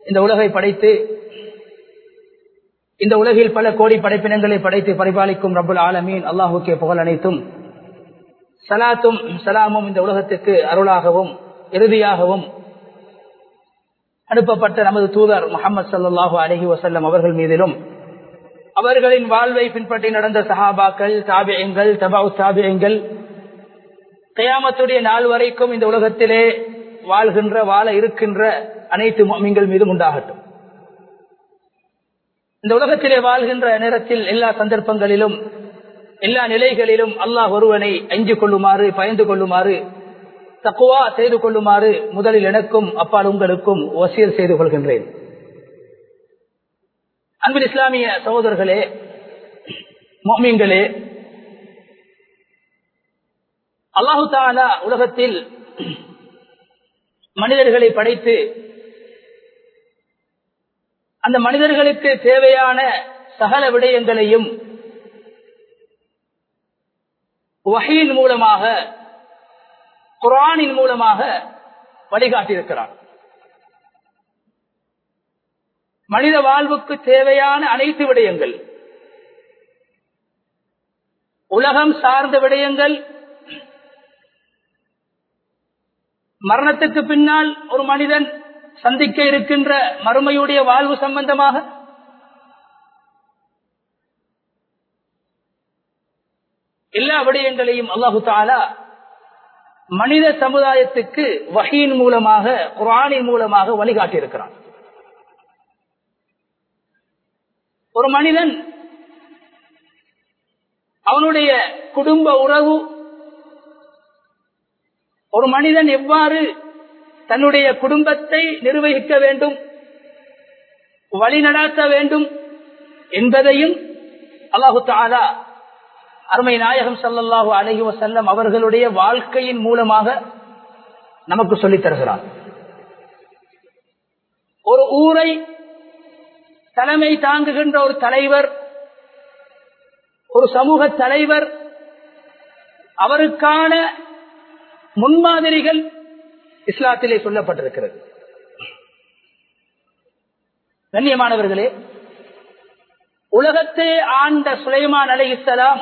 இந்த உலகை படைத்து இந்த உலகில் பல கோடி படைப்பினங்களை படைத்து பரிபாலிக்கும் ரபுல் ஆலமீன் அல்லாஹுக்கே புகழ் அனைத்தும் சலாத்தும் சலாமும் இந்த உலகத்துக்கு அருளாகவும் இறுதியாகவும் அனுப்பப்பட்ட நமது தூதர் முகமது சல்லாஹூ அலஹி வசல்லம் அவர்கள் மீதிலும் அவர்களின் வாழ்வை பின்பற்றி நடந்த சஹாபாக்கள் தாபியங்கள் தபாவு தாபியங்கள் கயாமத்துடைய நாள் வரைக்கும் இந்த உலகத்திலே வாழ்கின்ற வாழ இருக்கின்ற அனைத்து மீன்கள் மீதும் உண்டாகட்டும் இந்த உலகத்திலே வாழ்கின்ற நேரத்தில் எல்லா சந்தர்ப்பங்களிலும் எல்லா நிலைகளிலும் அல்லாஹ் ஒருவனை அஞ்சு கொள்ளுமாறு பயந்து கொள்ளுமாறு தக்குவா செய்து கொள்ளுமாறு முதலில் எனக்கும் அப்பால் உங்களுக்கும் வசியல் செய்து கொள்கின்றேன் அன்பில் இஸ்லாமிய சகோதரர்களே மோமீன்களே அல்லாஹு தாலா உலகத்தில் மனிதர்களை படைத்து அந்த மனிதர்களுக்கு தேவையான சகல விடயங்களையும் வகையின் மூலமாக குரானின் மூலமாக வழிகாட்டியிருக்கிறார் மனித வாழ்வுக்கு தேவையான அனைத்து விடயங்கள் உலகம் சார்ந்த விடயங்கள் மரணத்துக்கு பின்னால் ஒரு மனிதன் சந்திக்க இருக்கின்ற மறுமையுடைய வாழ்வு சம்பந்தமாக எல்லா விடயங்களையும் அல்லாஹு தாலா மனித சமுதாயத்துக்கு வகையின் மூலமாக குரானின் மூலமாக வழிகாட்டியிருக்கிறான் ஒரு மனிதன் அவனுடைய குடும்ப உறவு ஒரு மனிதன் எவ்வாறு தன்னுடைய குடும்பத்தை நிர்வகிக்க வேண்டும் வழிநடாத்த வேண்டும் என்பதையும் அல்லாஹு தாலா அருமை நாயகம் சல்லல்லாஹு அலஹி வசல்லம் அவர்களுடைய வாழ்க்கையின் மூலமாக நமக்கு சொல்லித் தருகிறார் ஒரு ஊரை தலைமை தாங்குகின்ற ஒரு தலைவர் ஒரு சமூக தலைவர் அவருக்கான முன்மாதிரிகள் இஸ்லாத்திலே சொல்லப்பட்டிருக்கிறது கண்ணியமானவர்களே உலகத்தை ஆண்ட சுலைமான் அலை இஸ்லாம்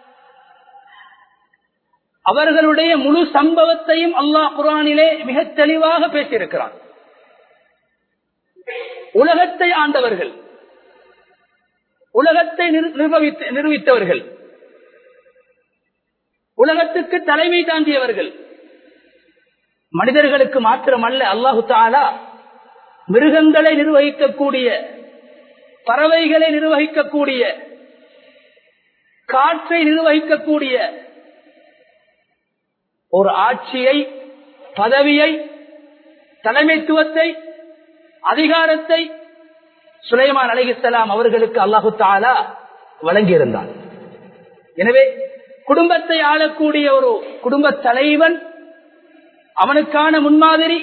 அவர்களுடைய முழு சம்பவத்தையும் அல்லாஹ் குரானிலே மிக தெளிவாக பேசியிருக்கிறான் உலகத்தை ஆண்டவர்கள் உலகத்தை நிர்வகித்தவர்கள் உலகத்துக்கு தலைமை தாங்கியவர்கள் மனிதர்களுக்கு மாத்திரமல்ல அல்லாஹு தாலா மிருகங்களை நிர்வகிக்கக்கூடிய பறவைகளை நிர்வகிக்கக்கூடிய காற்றை நிர்வகிக்கக்கூடிய ஒரு ஆட்சியை பதவியை தலைமைத்துவத்தை அதிகாரத்தை சுலைமான் அலிகலாம் அவர்களுக்கு அல்லாஹு தாலா வழங்கியிருந்தான் எனவே குடும்பத்தை ஆளக்கூடிய ஒரு குடும்ப தலைவன் அவனுக்கான முன்மாதிரி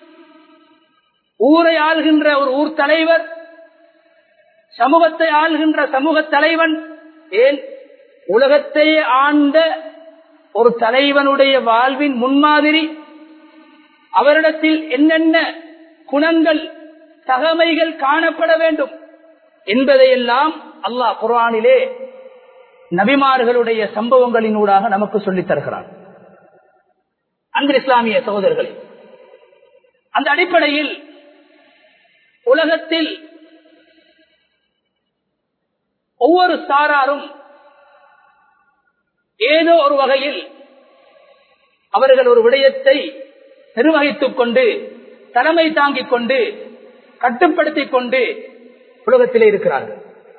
ஊரை ஆள்கின்ற ஒரு ஊர் தலைவர் சமூகத்தை ஆள்கின்ற சமூக தலைவன் ஏன் உலகத்தை ஆண்ட ஒரு தலைவனுடைய வாழ்வின் முன்மாதிரி அவரிடத்தில் என்னென்ன குணங்கள் தகமைகள் காணப்பட வேண்டும் என்பதையெல்லாம் அல்லாஹ் குரானிலே நபிமார்களுடைய சம்பவங்களினூடாக நமக்கு சொல்லித் தருகிறான் அன்பு இஸ்லாமிய சகோதரர்களே அந்த அடிப்படையில் உலகத்தில் ஒவ்வொரு சாராரும் ஏதோ ஒரு வகையில் அவர்கள் ஒரு விடயத்தை நிர்வகித்துக் கொண்டு தலைமை தாங்கிக் கொண்டு கட்டுப்படுத்திக் கொண்டு உலகத்திலே இருக்கிறார்கள்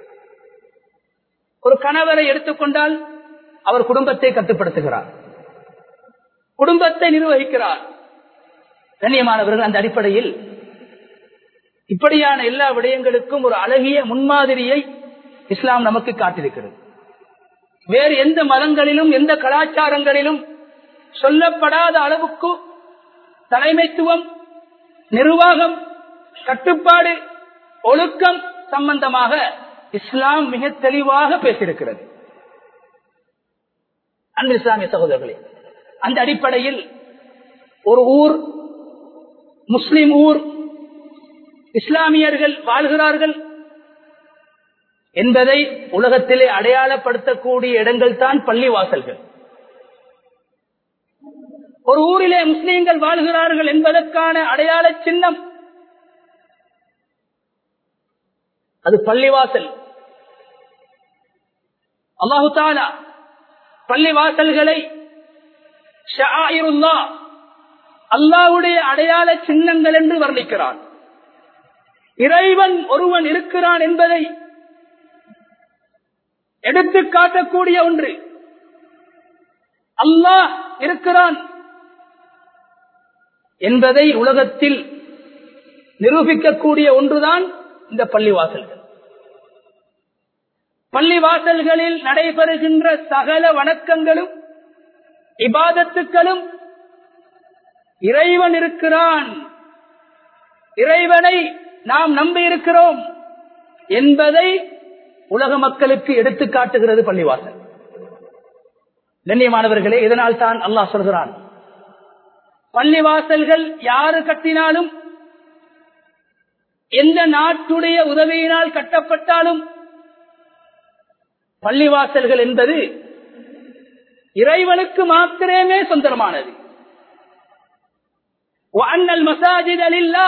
ஒரு கணவரை எடுத்துக்கொண்டால் அவர் குடும்பத்தை கட்டுப்படுத்துகிறார் குடும்பத்தை நிர்வகிக்கிறார் கண்ணியமானவர்கள் அந்த அடிப்படையில் இப்படியான எல்லா விடயங்களுக்கும் ஒரு அழகிய முன்மாதிரியை இஸ்லாம் நமக்கு காட்டிருக்கிறது வேறு எந்த மதங்களிலும் எந்த கலாச்சாரங்களிலும் சொல்லப்படாத அளவுக்கு தலைமைத்துவம் நிர்வாகம் கட்டுப்பாடு ஒழுக்கம் சம்பந்தமாக இஸ்லாம் மிக தெளிவாக பேசியிருக்கிறது அன்பு இஸ்லாமிய சகோதரர்களே அந்த அடிப்படையில் ஒரு ஊர் முஸ்லிம் ஊர் இஸ்லாமியர்கள் வாழ்கிறார்கள் என்பதை உலகத்திலே அடையாளப்படுத்தக்கூடிய இடங்கள் தான் பள்ளிவாசல்கள் ஒரு ஊரிலே முஸ்லீம்கள் வாழ்கிறார்கள் என்பதற்கான அடையாள சின்னம் அது பள்ளிவாசல் அல்லாஹு தாலா பள்ளிவாசல்களை அல்லாவுடைய அடையாள சின்னங்கள் என்று வர்ணிக்கிறான் இறைவன் ஒருவன் இருக்கிறான் என்பதை எடுத்து காட்டக்கூடிய ஒன்று அல்லாஹ் இருக்கிறான் என்பதை உலகத்தில் நிரூபிக்கக்கூடிய ஒன்றுதான் இந்த பள்ளிவாசல்கள் பள்ளிவாசல்களில் நடைபெறுகின்ற சகல வணக்கங்களும் இபாதத்துக்களும் இறைவன் இருக்கிறான் இறைவனை நாம் நம்பி இருக்கிறோம் என்பதை உலக மக்களுக்கு எடுத்து காட்டுகிறது பள்ளிவாசல் கண்ணியமானவர்களே இதனால் தான் அல்லாஹ் சொல்கிறான் பள்ளிவாசல்கள் யாரு கட்டினாலும் எந்த நாட்டுடைய உதவியினால் கட்டப்பட்டாலும் பள்ளிவாசல்கள் என்பது இறைவனுக்கு மாத்திரமே சொந்தமானது அண்ணல் மசாஜித் அலில்லா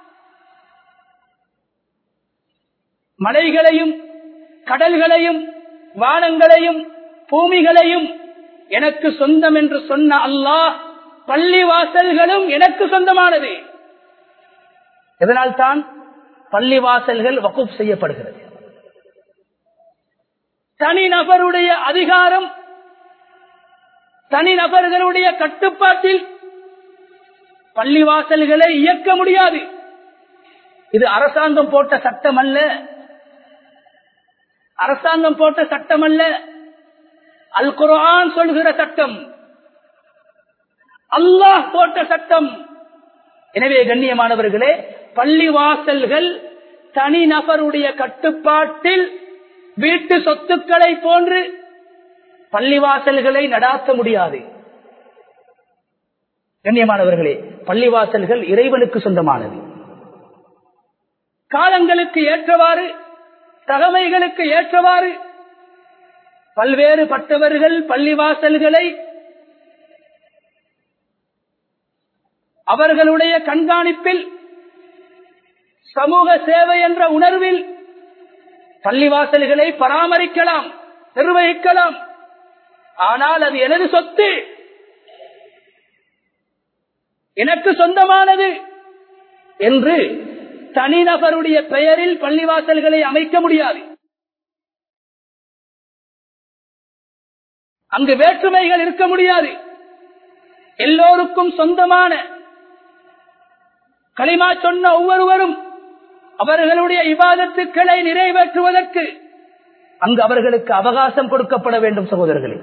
மலைகளையும் கடல்களையும் வானங்களையும் பூமிகளையும் எனக்கு சொந்தம் என்று சொன்ன அல்லாஹ் பள்ளிவாசல்களும் எனக்கு சொந்தமானது இதனால் தான் பள்ளிவாசல்கள் வகுப் செய்யப்படுகிறது தனிநபருடைய அதிகாரம் தனிநபர்களுடைய கட்டுப்பாட்டில் பள்ளிவாசல்களை இயக்க முடியாது இது அரசாங்கம் போட்ட சட்டம் அல்ல அரசாங்கம் போட்ட சட்டம் அல்ல அல் குரான் சொல்கிற சட்டம் அல்லாஹ் போட்ட சட்டம் எனவே கண்ணியமானவர்களே பள்ளிவாசல்கள் தனிநபருடைய கட்டுப்பாட்டில் வீட்டு சொத்துக்களை போன்று பள்ளிவாசல்களை நடாத்த முடியாது கண்ணியமானவர்களே பள்ளிவாசல்கள் இறைவனுக்கு சொந்தமானது காலங்களுக்கு ஏற்றவாறு தகமைகளுக்கு ஏற்றவாறு பல்வேறு பட்டவர்கள் பள்ளிவாசல்களை அவர்களுடைய கண்காணிப்பில் சமூக சேவை என்ற உணர்வில் பள்ளிவாசல்களை பராமரிக்கலாம் நிர்வகிக்கலாம் ஆனால் அது எனது சொத்து எனக்கு சொந்தமானது என்று தனிநபருடைய பெயரில் பள்ளிவாசல்களை அமைக்க முடியாது அங்கு வேற்றுமைகள் இருக்க முடியாது எல்லோருக்கும் சொந்தமான களிமா சொன்ன ஒவ்வொருவரும் அவர்களுடைய இவாதத்துக்களை நிறைவேற்றுவதற்கு அங்கு அவர்களுக்கு அவகாசம் கொடுக்கப்பட வேண்டும் சகோதரர்களே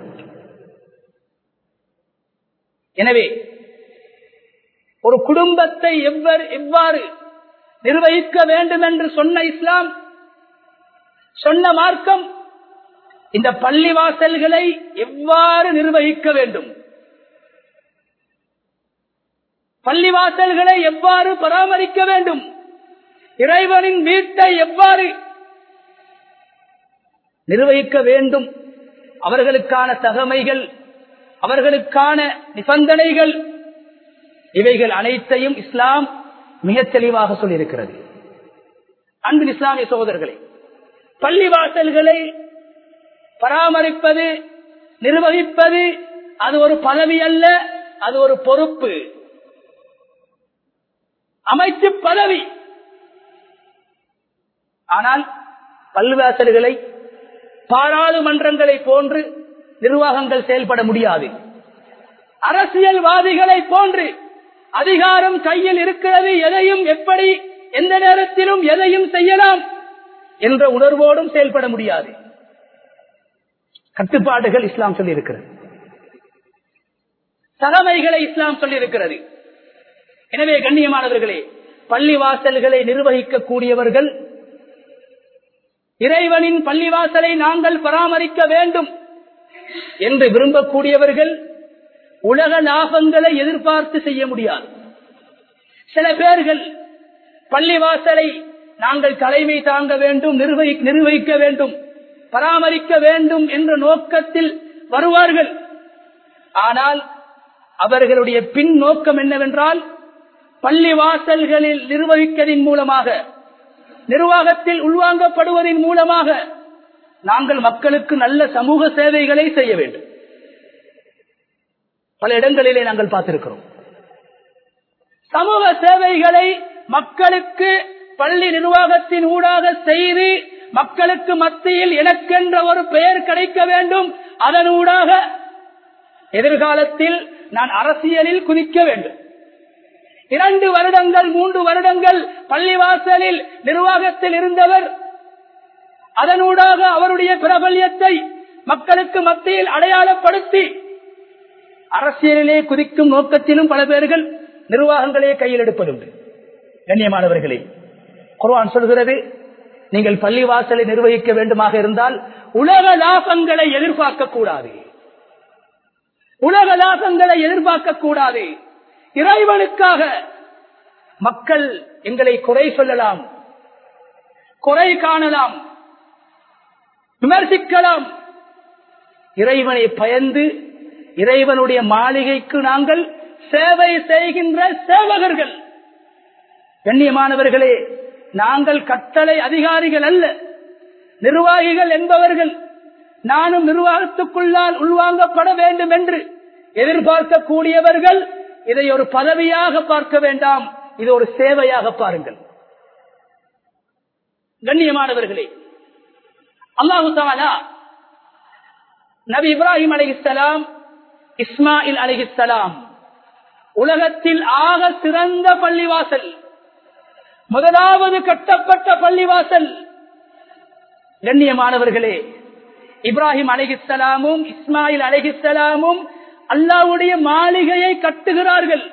எனவே ஒரு குடும்பத்தை எவ்வாறு எவ்வாறு நிர்வகிக்க வேண்டும் என்று சொன்ன இஸ்லாம் சொன்ன மார்க்கம் இந்த பள்ளிவாசல்களை எவ்வாறு நிர்வகிக்க வேண்டும் பள்ளிவாசல்களை எவ்வாறு பராமரிக்க வேண்டும் இறைவனின் வீட்டை எவ்வாறு நிர்வகிக்க வேண்டும் அவர்களுக்கான தகமைகள் அவர்களுக்கான நிபந்தனைகள் இவைகள் அனைத்தையும் இஸ்லாம் மிக தெளிவாக சொல்லியிருக்கிறது அன்பின் இஸ்லாமிய சகோதரர்களே பள்ளிவாசல்களை பராமரிப்பது நிர்வகிப்பது அது ஒரு பதவி அல்ல அது ஒரு பொறுப்பு அமைச்சு பதவி ஆனால் பல்வாசல்களை பாராளுமன்றங்களை போன்று நிர்வாகங்கள் செயல்பட முடியாது அரசியல்வாதிகளை போன்று அதிகாரம் கையில் இருக்கிறது எதையும் எப்படி எந்த நேரத்திலும் எதையும் செய்யலாம் என்ற உணர்வோடும் செயல்பட முடியாது கட்டுப்பாடுகள் இஸ்லாம் சொல்லி இருக்கிறது தலைமைகளை இஸ்லாம் சொல்லி இருக்கிறது எனவே கண்ணியமானவர்களே பள்ளிவாசல்களை நிர்வகிக்கக்கூடியவர்கள் இறைவனின் பள்ளிவாசலை நாங்கள் பராமரிக்க வேண்டும் என்று விரும்பக்கூடியவர்கள் உலக லாபங்களை எதிர்பார்த்து செய்ய முடியாது சில பேர்கள் பள்ளிவாசலை நாங்கள் தலைமை தாங்க வேண்டும் நிர்வகி நிர்வகிக்க வேண்டும் பராமரிக்க வேண்டும் என்ற நோக்கத்தில் வருவார்கள் ஆனால் அவர்களுடைய பின் நோக்கம் என்னவென்றால் பள்ளிவாசல்களில் நிர்வகிக்கதின் மூலமாக நிர்வாகத்தில் உள்வாங்கப்படுவதன் மூலமாக நாங்கள் மக்களுக்கு நல்ல சமூக சேவைகளை செய்ய வேண்டும் பல இடங்களிலே நாங்கள் பார்த்திருக்கிறோம் சமூக சேவைகளை மக்களுக்கு பள்ளி நிர்வாகத்தின் ஊடாக செய்து மக்களுக்கு மத்தியில் எனக்கென்ற ஒரு பெயர் கிடைக்க வேண்டும் அதனூடாக எதிர்காலத்தில் நான் அரசியலில் குதிக்க வேண்டும் இரண்டு வருடங்கள் மூன்று வருடங்கள் பள்ளிவாசலில் நிர்வாகத்தில் இருந்தவர் அதனூடாக அவருடைய பிரபல்யத்தை மக்களுக்கு மத்தியில் அடையாளப்படுத்தி அரசியலிலே குதிக்கும் நோக்கத்திலும் பல பேர்கள் நிர்வாகங்களே கையில் எடுப்பதுண்டு கண்ணியமானவர்களே குர்ஆன் சொல்கிறது நீங்கள் பள்ளிவாசலை நிர்வகிக்க வேண்டுமாக இருந்தால் உலக லாபங்களை எதிர்பார்க்க கூடாது உலக லாபங்களை எதிர்பார்க்க கூடாது இறைவனுக்காக மக்கள் எங்களை குறை சொல்லலாம் குறை காணலாம் விமர்சிக்கலாம் இறைவனை பயந்து இறைவனுடைய மாளிகைக்கு நாங்கள் சேவை செய்கின்ற சேவகர்கள் கண்ணியமானவர்களே நாங்கள் கட்டளை அதிகாரிகள் அல்ல நிர்வாகிகள் என்பவர்கள் நானும் நிர்வாகத்துக்குள்ளால் உள்வாங்கப்பட வேண்டும் என்று எதிர்பார்க்கக்கூடியவர்கள் இதை ஒரு பதவியாக பார்க்க வேண்டாம் இது ஒரு சேவையாக பாருங்கள் கண்ணியமானவர்களே அல்லாஹு தாலா நபி இப்ராஹிம் அலிஹிஸ்லாம் இஸ்மாயில் அலிஹிஸ்லாம் உலகத்தில் ஆக சிறந்த பள்ளிவாசல் முதலாவது கட்டப்பட்ட பள்ளிவாசல் கண்ணியமானவர்களே இப்ராஹிம் அலிஹிஸ்லாமும் இஸ்மாயில் அலிஹிஸ்லாமும் அல்லாவுடைய மாளிகையை கட்டுகிறார்கள்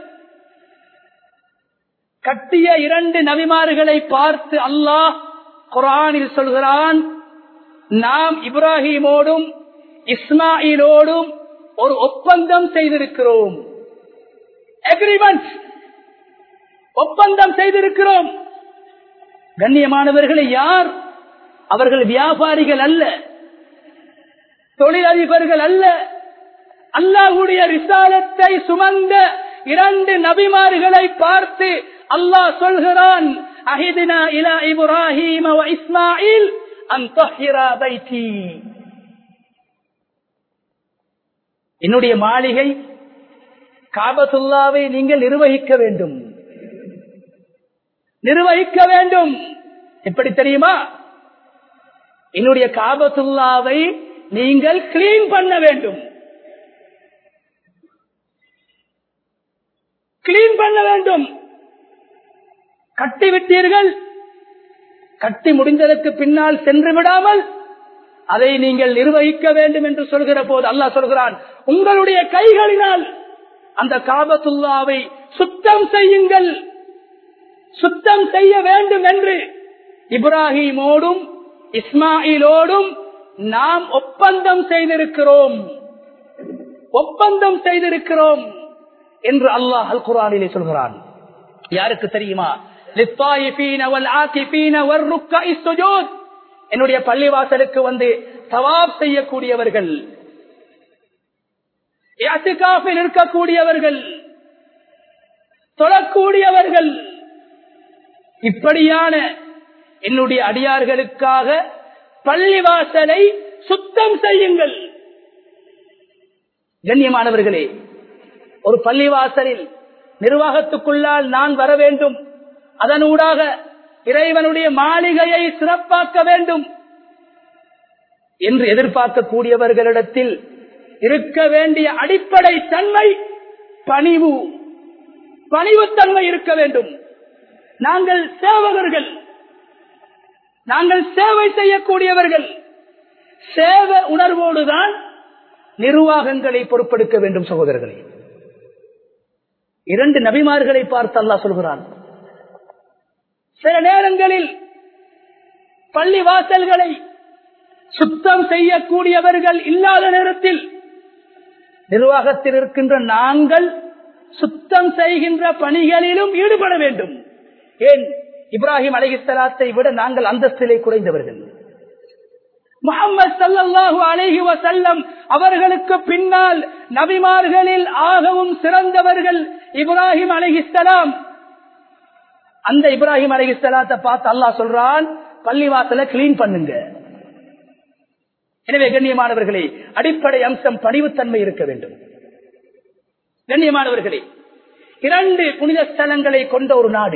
கட்டிய இரண்டு நபிமார்களை பார்த்து அல்லாஹ் குரானில் சொல்கிறான் நாம் இப்ராஹிமோடும் இஸ்மாயிலோடும் ஒரு ஒப்பந்தம் செய்திருக்கிறோம் அக்ரிமெண்ட் ஒப்பந்தம் செய்திருக்கிறோம் கண்ணியமானவர்களை யார் அவர்கள் வியாபாரிகள் அல்ல தொழிலதிபர்கள் அல்ல அல்லாஹுடைய ரிசாலத்தை சுமந்த இரண்டு நபிமார்களை பார்த்து அல்லாஹ் சொல்கிறான் அஹிதினா இலா இப்ராஹிம் வ இஸ்மாயில் அன் தஹிரா பைத்தி என்னுடைய மாளிகை காபத்துல்லாவை நீங்கள் நிர்வகிக்க வேண்டும் நிர்வகிக்க வேண்டும் எப்படி தெரியுமா என்னுடைய காபத்துல்லாவை நீங்கள் கிளீன் பண்ண வேண்டும் கிளீன் பண்ண வேண்டும் கட்டிவிட்டீர்கள் கட்டி முடிந்ததற்கு பின்னால் சென்று விடாமல் அதை நீங்கள் நிர்வகிக்க வேண்டும் என்று சொல்கிற போது அல்லாஹ் சொல்கிறான் உங்களுடைய கைகளினால் அந்த காபத்துல்லாவை சுத்தம் செய்யுங்கள் சுத்தம் செய்ய வேண்டும் என்று இப்ராஹிமோடும் இஸ்மாயிலோடும் நாம் ஒப்பந்தம் செய்திருக்கிறோம் ஒப்பந்தம் செய்திருக்கிறோம் என்று அல்லாஹ் அல் குரானிலே சொல்கிறான் யாருக்கு தெரியுமா என்னுடைய பள்ளிவாசலுக்கு வந்து தவாப் செய்யக்கூடியவர்கள் இருக்கக்கூடியவர்கள் தொழக்கூடியவர்கள் இப்படியான என்னுடைய அடியார்களுக்காக பள்ளிவாசலை சுத்தம் செய்யுங்கள் கண்ணியமானவர்களே ஒரு பள்ளிவாசலில் நிர்வாகத்துக்குள்ளால் நான் வர வேண்டும் அதனூடாக இறைவனுடைய மாளிகையை சிறப்பாக்க வேண்டும் என்று எதிர்பார்க்கக்கூடியவர்களிடத்தில் இருக்க வேண்டிய அடிப்படை தன்மை பணிவு பணிவுத்தன்மை இருக்க வேண்டும் நாங்கள் சேவகர்கள் நாங்கள் சேவை செய்யக்கூடியவர்கள் சேவ உணர்வோடுதான் நிர்வாகங்களை பொறுப்பெடுக்க வேண்டும் சகோதரர்களே இரண்டு நபிமார்களை பார்த்து அல்லா சொல்கிறான் சில நேரங்களில் பள்ளி வாசல்களை சுத்தம் செய்யக்கூடியவர்கள் இல்லாத நேரத்தில் நிர்வாகத்தில் இருக்கின்ற நாங்கள் சுத்தம் செய்கின்ற பணிகளிலும் ஈடுபட வேண்டும் ஏன் இப்ராஹிம் அலைஹிஸ்ஸலாத்தை விட நாங்கள் அந்தஸ்திலே குறைந்தவர்கள் முகமது சல்லல்லாஹு அலைஹி வசல்லம் அவர்களுக்கு பின்னால் நபிமார்களில் ஆகவும் சிறந்தவர்கள் இப்ராஹிம் அலைஹிஸ்ஸலாம் அந்த இப்ராஹிம் அலைஹிஸ்ஸலாத்தை பார்த்து அல்லாஹ் சொல்றான் பள்ளிவாசல கிளீன் பண்ணுங்க எனவே கண்ணியமானவர்களே அடிப்படை அம்சம் பணிவுத்தன்மை இருக்க வேண்டும் கண்ணியமானவர்களே இரண்டு புனித ஸ்தலங்களை கொண்ட ஒரு நாடு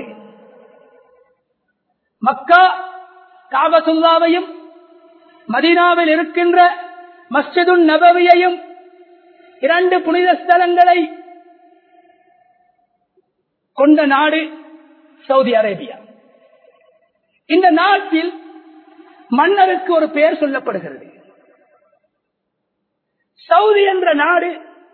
மக்கா காபசுல்லாவையும் மதீனாவில் இருக்கின்ற மஸ்ஜிதுன் நபவியையும் இரண்டு புனித ஸ்தலங்களை கொண்ட நாடு சவுதி அரேபியா இந்த நாட்டில் மன்னருக்கு ஒரு பெயர் சொல்லப்படுகிறது சவுதி என்ற நாடு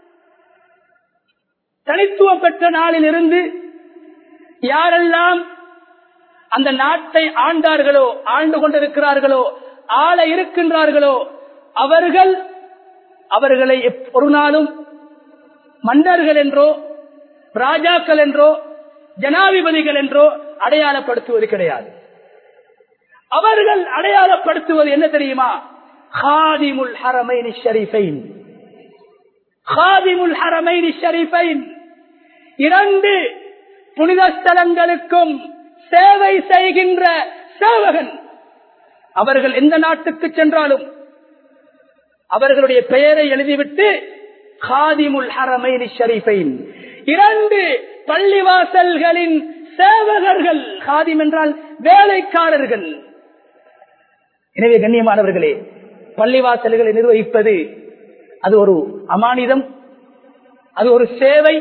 தனித்துவம் பெற்ற நாளில் இருந்து யாரெல்லாம் அந்த நாட்டை ஆண்டார்களோ ஆண்டு கொண்டிருக்கிறார்களோ ஆள இருக்கின்றார்களோ அவர்கள் அவர்களை ஒரு நாளும் மன்னர்கள் என்றோ ராஜாக்கள் என்றோ ஜனாதிபதிகள் என்றோ அடையாளப்படுத்துவது கிடையாது அவர்கள் அடையாளப்படுத்துவது என்ன தெரியுமா ஹாதிமுல் ஹரமைனி ஷரீஃபைன் ஹாதிமுல் ஹரமைனி ஷரீஃபைன் இரண்டு புனித ஸ்தலங்களுக்கும் சேவை செய்கின்ற சேவகன் அவர்கள் எந்த நாட்டுக்கு சென்றாலும் அவர்களுடைய பெயரை எழுதிவிட்டு ஹாதிமுல் ஹரமைனி ஷரீஃபைன் இரண்டு பள்ளிவாசல்களின் சேவகர்கள் ஹாதிம் என்றால் வேலைக்காரர்கள் எனவே கண்ணியமானவர்களே பள்ளிவாசல்களை நிர்வகிப்பது அது ஒரு அமானிதம் அது ஒரு சேவை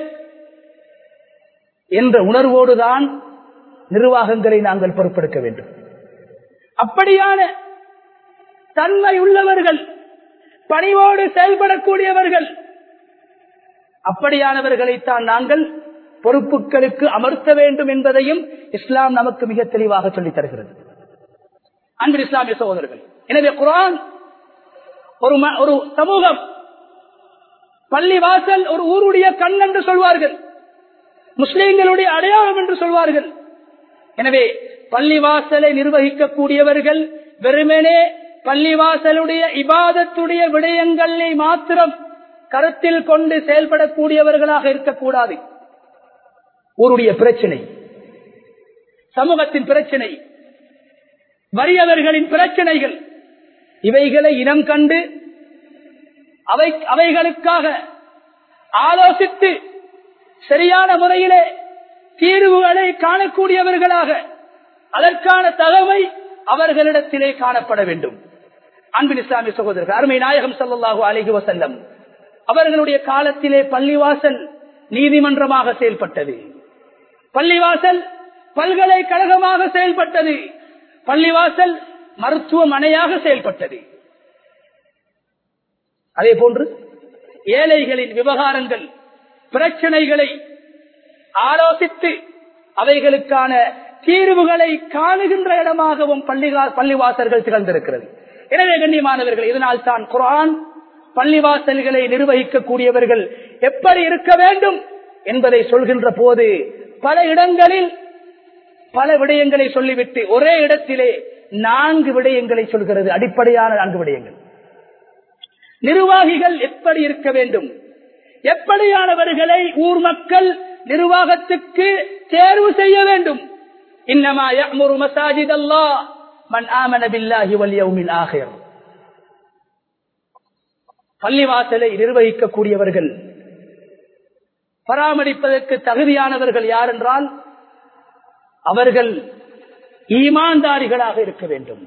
என்ற உணர்வோடுதான் நிர்வாகங்களை நாங்கள் பொறுப்பெடுக்க வேண்டும் அப்படியான தன்மை உள்ளவர்கள் பணிவோடு செயல்படக்கூடியவர்கள் அப்படியானவர்களைத்தான் நாங்கள் பொறுப்புகளுக்கு அமர்த்த வேண்டும் என்பதையும் இஸ்லாம் நமக்கு மிக தெளிவாக சொல்லித் தருகிறது அன்பு இஸ்லாமிய சகோதரர்கள் எனவே குரான் ஒரு ஒரு சமூகம் பள்ளி வாசல் ஒரு ஊருடைய கண் என்று சொல்வார்கள் முஸ்லிம்களுடைய அடையாளம் என்று சொல்வார்கள் எனவே பள்ளிவாசலை நிர்வகிக்கக்கூடியவர்கள் வெறுமனே பள்ளிவாசலுடைய இபாதத்துடைய விடயங்களை மாத்திரம் கருத்தில் கொண்டு செயல்படக்கூடியவர்களாக இருக்கக்கூடாது ஊருடைய பிரச்சனை சமூகத்தின் பிரச்சனை வறியவர்களின் பிரச்சனைகள் இவைகளை இனம் கண்டு அவை அவைகளுக்காக ஆலோசித்து சரியான முறையிலே தீர்வுகளை காணக்கூடியவர்களாக அதற்கான தகவை அவர்களிடத்திலே காணப்பட வேண்டும் அன்பின் இஸ்லாமிய சகோதரர்கள் அருமை நாயகம் சல்லாஹூ அலிஹி வசல்லம் அவர்களுடைய காலத்திலே பள்ளிவாசல் நீதிமன்றமாக செயல்பட்டது பள்ளிவாசல் பல்கலைக்கழகமாக செயல்பட்டது பள்ளிவாசல் மருத்துவமனையாக செயல்பட்டது அதே போன்று ஏழைகளின் விவகாரங்கள் பிரச்சனைகளை ஆலோசித்து அவைகளுக்கான தீர்வுகளை காணுகின்ற இடமாகவும் பள்ளிகா பள்ளிவாசல்கள் திகழ்ந்திருக்கிறது எனவே கண்ணியமானவர்கள் இதனால் தான் குரான் பள்ளிவாசல்களை நிர்வகிக்கக்கூடியவர்கள் எப்படி இருக்க வேண்டும் என்பதை சொல்கின்ற போது பல இடங்களில் பல விடயங்களை சொல்லிவிட்டு ஒரே இடத்திலே நான்கு விடயங்களை சொல்கிறது அடிப்படையான நான்கு விடயங்கள் நிர்வாகிகள் எப்படி இருக்க வேண்டும் எப்படியானவர்களை ஊர் மக்கள் நிர்வாகத்துக்கு தேர்வு செய்ய வேண்டும் இன்னமா யஅ்முரு மசாஜித் அல்லாஹ் மன் ஆமன பில்லாஹி வல் யௌமில் ஆகிர் பள்ளிவாசலை நிர்வகிக்கக்கூடியவர்கள் பராமரிப்பதற்கு தகுதியானவர்கள் யார் என்றால் அவர்கள் ஈமான்தாரிகளாக இருக்க வேண்டும்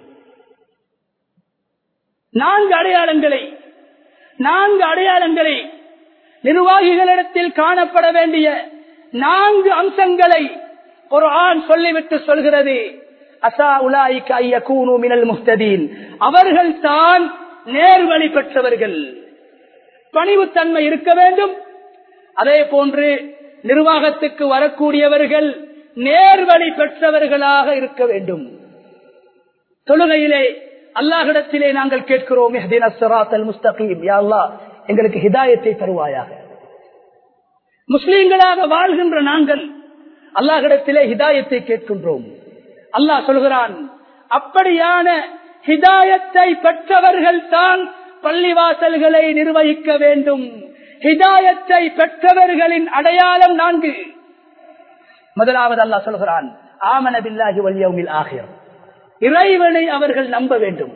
நான்கு அடையாளங்களை நான்கு அடையாளங்களை நிர்வாகிகளிடத்தில் காணப்பட வேண்டிய நான்கு அம்சங்களை ஒரு ஆண் சொல்லிவிட்டு சொல்கிறது அசா உலாய்க்கு ஐய கூனு மினல் முஹ்ததீன் அவர்கள் தான் நேர்வழி பெற்றவர்கள் பணிவுத்தன்மை இருக்க வேண்டும் அதே போன்று நிர்வாகத்துக்கு வரக்கூடியவர்கள் நேர்வழி பெற்றவர்களாக இருக்க வேண்டும் தொழுகையிலே அல்லாஹிடத்திலே நாங்கள் கேட்கிறோம் முஸ்தகீம் எங்களுக்கு ஹிதாயத்தை தருவாயாக முஸ்லீம்களாக வாழ்கின்ற நாங்கள் அல்லாஹிடத்திலே ஹிதாயத்தை கேட்கின்றோம் அல்லாஹ் சொல்கிறான் அப்படியான ஹிதாயத்தை பெற்றவர்கள் தான் பள்ளிவாசல்களை நிர்வகிக்க வேண்டும் ஹிதாயத்தை பெற்றவர்களின் அடையாளம் நான்கு முதலாவது அல்லாஹ் சொல்கிறான் ஆமன பில்லாஹி வல்யவுமில் ஆகியம் இறைவனை அவர்கள் நம்ப வேண்டும்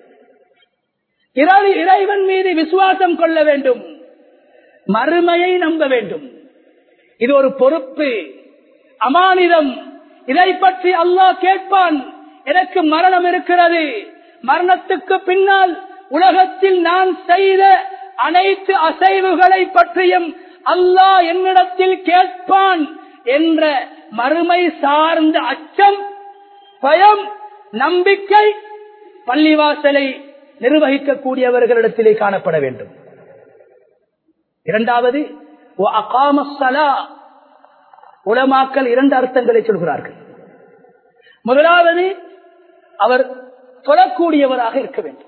இறை- இறைவன் மீது விசுவாசம் கொள்ள வேண்டும் மறுமையை நம்ப வேண்டும் இது ஒரு பொறுப்பு அமானிதம் இதை பற்றி அல்லாஹ் கேட்பான் எனக்கு மரணம் இருக்கிறது மரணத்துக்கு பின்னால் உலகத்தில் நான் செய்த அனைத்து அசைவுகளை பற்றியும் அல்லாஹ் என்னிடத்தில் கேட்பான் என்ற மறுமை சார்ந்த அச்சம் பயம் நம்பிக்கை பள்ளிவாசலை நிர்வகிக்கக்கூடியவர்களிடத்திலே காணப்பட வேண்டும் இரண்டாவது "வ அகாம ஸலா." உலமாக்கள் இரண்டு அர்த்தங்களை சொல்கிறார்கள் முதலாவது அவர் தொழக்கூடியவராக இருக்க வேண்டும்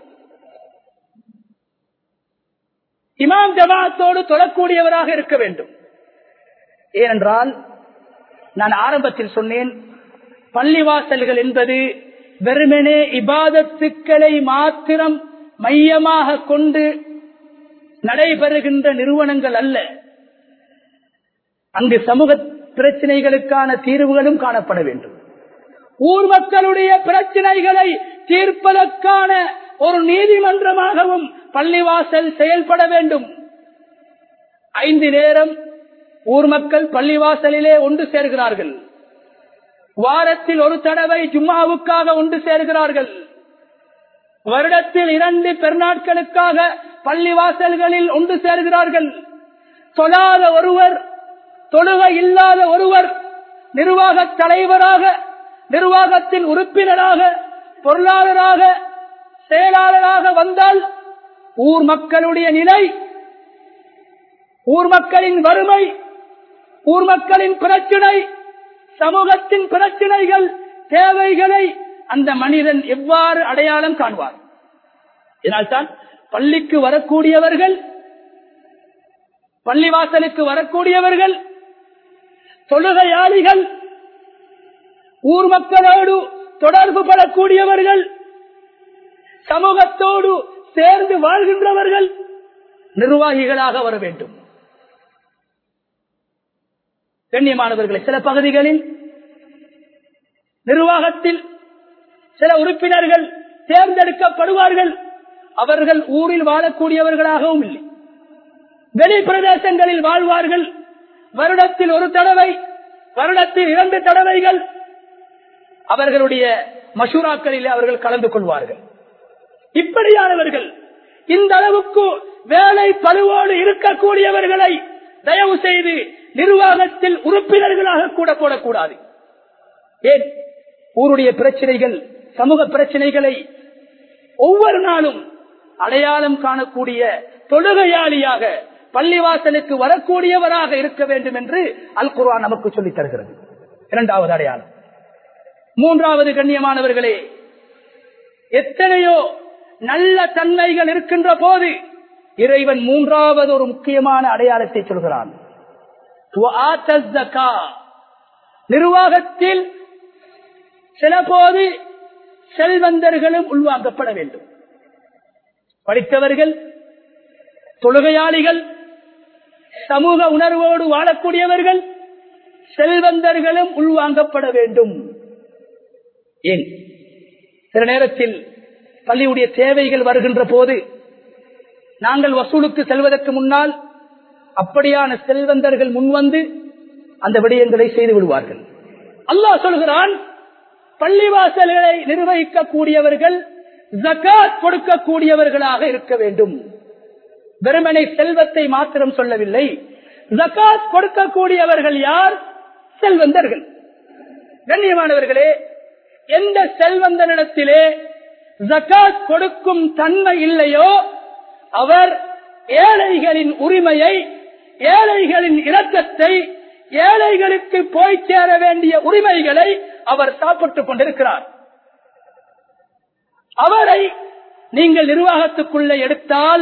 இமாம் ஜமாத்தோடு தொழக்கூடியவராக இருக்க வேண்டும் ஏனென்றால் நான் ஆரம்பத்தில் சொன்னேன் பள்ளிவாசல்கள் என்பது வெறுமனே இபாதத்துக்களை மாத்திரம் மையமாக கொண்டு நடைபெறுகின்ற நிறுவனங்கள் அல்ல அங்கு சமூக பிரச்சனைகளுக்கான தீர்வுகளும் காணப்பட வேண்டும் ஊர் மக்களுடைய பிரச்சனைகளை தீர்ப்பதற்கான ஒரு நீதிமன்றமாகவும் பள்ளிவாசல் செயல்பட வேண்டும் ஐந்து நேரம் ஊர் மக்கள் பள்ளிவாசலிலே ஒன்று சேர்கிறார்கள் வாரத்தில் ஒரு தடவை ஜும்மாவுக்காக ஒன்று சேர்கிறார்கள் வருடத்தில் இரண்டு பெருநாட்களுக்காக பள்ளிவாசல்களில் ஒன்று சேர்கிறார்கள் தொழாத ஒருவர் தொழுகை இல்லாத ஒருவர் நிர்வாக தலைவராக நிர்வாகத்தின் உறுப்பினராக பொருளாளராக செயலாளராக வந்தால் ஊர் மக்களுடைய நிலை ஊர் மக்களின் வறுமை ஊர் மக்களின் பிரச்சனை சமூகத்தின் பிரச்சனைகள் தேவைகளை அந்த மனிதன் எவ்வாறு அடையாளம் காண்பார் இதனால்தான் பள்ளிக்கு வரக்கூடியவர்கள் பள்ளிவாசலுக்கு வரக்கூடியவர்கள் தொழுகையாளிகள் ஊர் மக்களோடு தொடர்பு படக்கூடியவர்கள் சமூகத்தோடு சேர்ந்து வாழ்கின்றவர்கள் நிர்வாகிகளாக வர வேண்டும் கண்ணியமானவர்களை சில பகுதிகளில் நிர்வாகத்தில் சில உறுப்பினர்கள் தேர்ந்தெடுக்கப்படுவார்கள் அவர்கள் ஊரில் வாழக்கூடியவர்களாகவும் இல்லை வெளி பிரதேசங்களில் வாழ்வார்கள் வருடத்தில் ஒரு தடவை வருடத்தில் இரண்டு தடவைகள் அவர்களுடைய மசூராக்களில் அவர்கள் கலந்து கொள்வார்கள் இப்படியானவர்கள் இந்த அளவுக்கு வேலை பழுவோடு இருக்கக்கூடியவர்களை தயவு செய்து நிர்வாகத்தில் உறுப்பினர்களாக கூட போடக்கூடாது ஏன் ஊருடைய பிரச்சனைகள் சமூக பிரச்சனைகளை ஒவ்வொரு நாளும் அடையாளம் காணக்கூடிய தொழுகையாளியாக பள்ளிவாசலுக்கு வரக்கூடியவராக இருக்க வேண்டும் என்று அல் குர்ஆன் நமக்கு சொல்லித் தருகிறது இரண்டாவது அடையாளம் மூன்றாவது கண்ணியமானவர்களே எத்தனையோ நல்ல தன்மைகள் இருக்கின்ற போது இறைவன் மூன்றாவது ஒரு முக்கியமான அடையாளத்தை சொல்கிறான் وآتى الزكاة. நிர்வாகத்தில் சில போது செல்வந்தர்களும் உள்வாங்கப்பட வேண்டும் படித்தவர்கள் தொழுகையாளிகள் சமூக உணர்வோடு வாழக்கூடியவர்கள் செல்வந்தர்களும் உள்வாங்கப்பட வேண்டும் ஏன் சில நேரத்தில் பள்ளியுடைய தேவைகள் வருகின்ற போது நாங்கள் வசூலுக்கு செல்வதற்கு முன்னால் அப்படியான செல்வந்தர்கள் முன்வந்து அந்த விடயங்களை செய்து விடுவார்கள் அல்லாஹ் சொல்கிறான் பள்ளிவாசல்களை நிர்வகிக்கக்கூடியவர்கள் ஜகாத் கொடுக்கக்கூடியவர்களாக இருக்க வேண்டும் வெறுமனை செல்வத்தை மாத்திரம் சொல்லவில்லை ஜகாத் கொடுக்கக்கூடியவர்கள் யார் செல்வந்தர்கள் கண்ணியமானவர்களே எந்த செல்வந்தனிடத்திலே ஜகாத் கொடுக்கும் தன்மை இல்லையோ அவர் ஏழைகளின் உரிமையை ஏழைகளின் இரக்கத்தை ஏழைகளுக்கு போய் சேர வேண்டிய உரிமைகளை அவர் சாப்பிட்டுக் கொண்டிருக்கிறார் அவரை நீங்கள் நிர்வாகத்துக்குள்ளே எடுத்தால்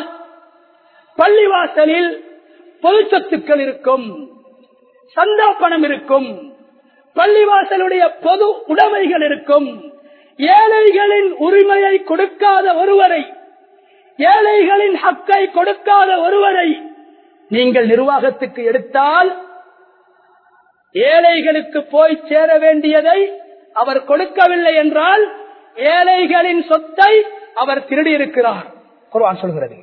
பள்ளிவாசலில் பொது சொத்துக்கள் இருக்கும் சந்தா பணம் இருக்கும் பள்ளிவாசலுடைய பொது உடைமைகள் இருக்கும் ஏழைகளின் உரிமையை கொடுக்காத ஒருவரை ஏழைகளின் ஹக்கை கொடுக்காத ஒருவரை நீங்கள் நிர்வாகத்துக்கு எடுத்தால் ஏழைகளுக்கு போய் சேர வேண்டியதை அவர் கொடுக்கவில்லை என்றால் ஏழைகளின் சொத்தை அவர் திருடியிருக்கிறார் குர்ஆன் சொல்கிறது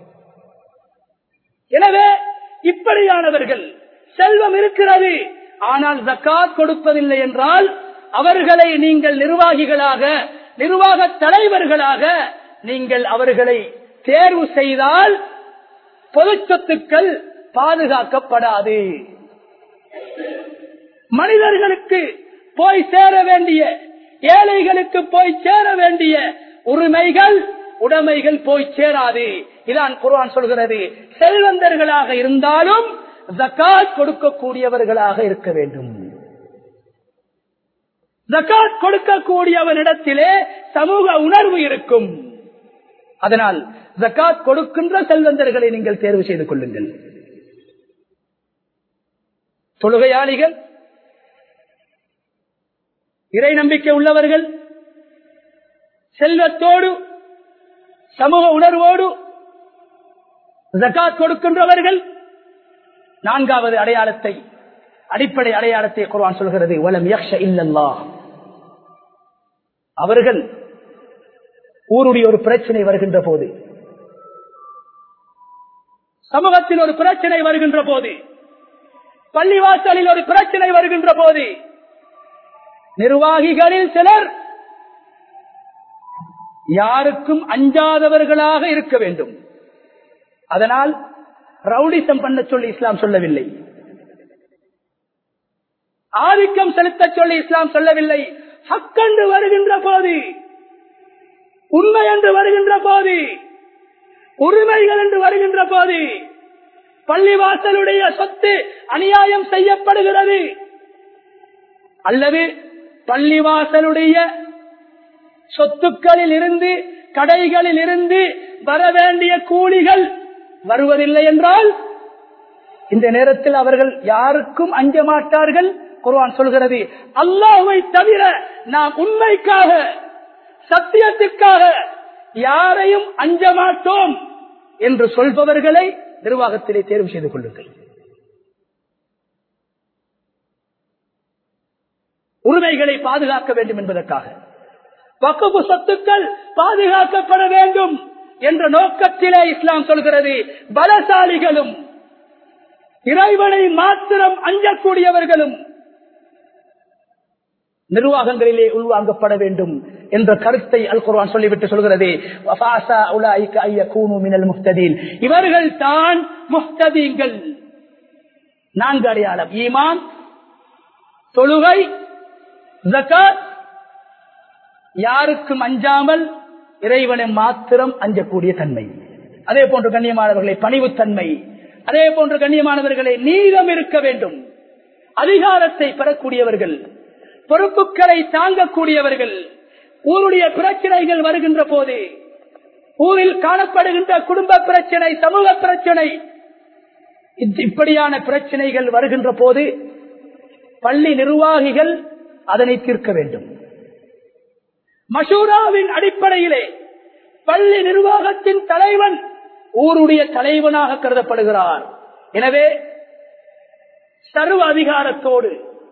எனவே இப்படியானவர்கள் செல்வம் இருக்கிறது ஆனால் ஜக்காத் கொடுப்பதில்லை என்றால் அவர்களை நீங்கள் நிர்வாகிகளாக நிர்வாக தலைவர்களாக நீங்கள் அவர்களை தேர்வு செய்தால் பொது சொத்துக்கள் பாதுகாக்கப்படாது மனிதர்களுக்கு போய் சேர வேண்டிய ஏழைகளுக்கு போய் சேர வேண்டிய உரிமைகள் உடைமைகள் போய் சேராது இதான் குர்ஆன் சொல்கிறது செல்வந்தர்களாக இருந்தாலும் ஜக்காத் கொடுக்கக்கூடியவர்களாக இருக்க வேண்டும் ஜக்காத் கொடுக்கக்கூடியவனிடத்திலே சமூக உணர்வு இருக்கும் அதனால் ஜக்காத் கொடுக்கின்ற செல்வந்தர்களை நீங்கள் தேர்வு செய்து கொள்ளுங்கள் தொழுகையாளிகள் இறை நம்பிக்கை உள்ளவர்கள் செல்வத்தோடு சமூக உணர்வோடு ஜக்காத் கொடுக்கின்றவர்கள் நான்காவது அடையாளத்தை அடிப்படை அடையாளத்தை குர்ஆன் சொல்கிறது வலம் யக்ஷ இல்லல்லா அவர்கள் ஊருடைய ஒரு பிரச்சனை வருகின்ற போது சமூகத்தில் ஒரு பிரச்சனை வருகின்ற போது பள்ளிவாசலில் ஒரு பிரச்சனை வருகின்ற போது நிர்வாகிகளில் சிலர் யாருக்கும் அஞ்சாதவர்களாக இருக்க வேண்டும் அதனால் ரவுடிசம் பண்ண சொல்லி இஸ்லாம் சொல்லவில்லை ஆதிக்கம் செலுத்த சொல்லி இஸ்லாம் சொல்லவில்லை ஹக்கென்று வருகின்ற போது உண்மை என்று வருகின்ற போது உரிமைகள் என்று வருகின்ற போது பள்ளிவாசலுடைய சொத்து அநியாயம் செய்யப்படுகிறது அல்லது பள்ளிவாசலுடைய சொத்துக்களில் இருந்து கடைகளில் இருந்து வர வேண்டிய கூலிகள் வருவதில்லை என்றால் இந்த நேரத்தில் அவர்கள் யாருக்கும் அஞ்ச மாட்டார்கள் குர்ஆன் சொல்கிறது அல்லாஹ்வை தவிர நாம் உண்மைக்காக சத்தியத்திற்காக யாரையும் அஞ்ச மாட்டோம் என்று சொல்பவர்களை நிர்வாகத்திலே தேர்வு செய்து கொள்ளுங்கள் உரிமைகளை பாதுகாக்க வேண்டும் என்பதற்காக வக்குப்பு சொத்துக்கள் பாதுகாக்கப்பட வேண்டும் என்ற நோக்கத்திலே இஸ்லாம் சொல்கிறது பலசாலிகளும் இறைவனை மாத்திரம் அஞ்சக்கூடியவர்களும் நிர்வாகங்களிலே உள்வாங்கப்பட வேண்டும் என்ற கருத்தை அல் குர்ஆன் சொல்லிவிட்டு சொல்கிறது வஃபாஸா உலாயிக ஐயகூனு மினல் முஹ்ததீன் இவர்கள் தான் முஹ்ததீன்கள் நான்கு அடையாளம் ஈமான் தொழுகை ஜகாத் யாருக்கும் அஞ்சாமல் இறைவனை மாத்திரம் அஞ்சக்கூடிய தன்மை அதே போன்று கண்ணியமானவர்களை பணிவுத்தன்மை அதே போன்று கண்ணியமானவர்களை நீதம் இருக்க வேண்டும் அதிகாரத்தை பெறக்கூடியவர்கள் பொறுப்புகளை தாங்கக்கூடியவர்கள் ஊருடைய பிரச்சனைகள் வருகின்ற போது ஊரில் காணப்படுகின்ற குடும்ப பிரச்சனை சமூக பிரச்சனை இப்படியான பிரச்சனைகள் வருகின்ற போது பள்ளி நிர்வாகிகள் அதனை தீர்க்க வேண்டும் மசூராவின் அடிப்படையிலே பள்ளி நிர்வாகத்தின் தலைவன் ஊருடைய தலைவனாக கருதப்படுகிறார் எனவே சர்வ அதிகாரத்தோடு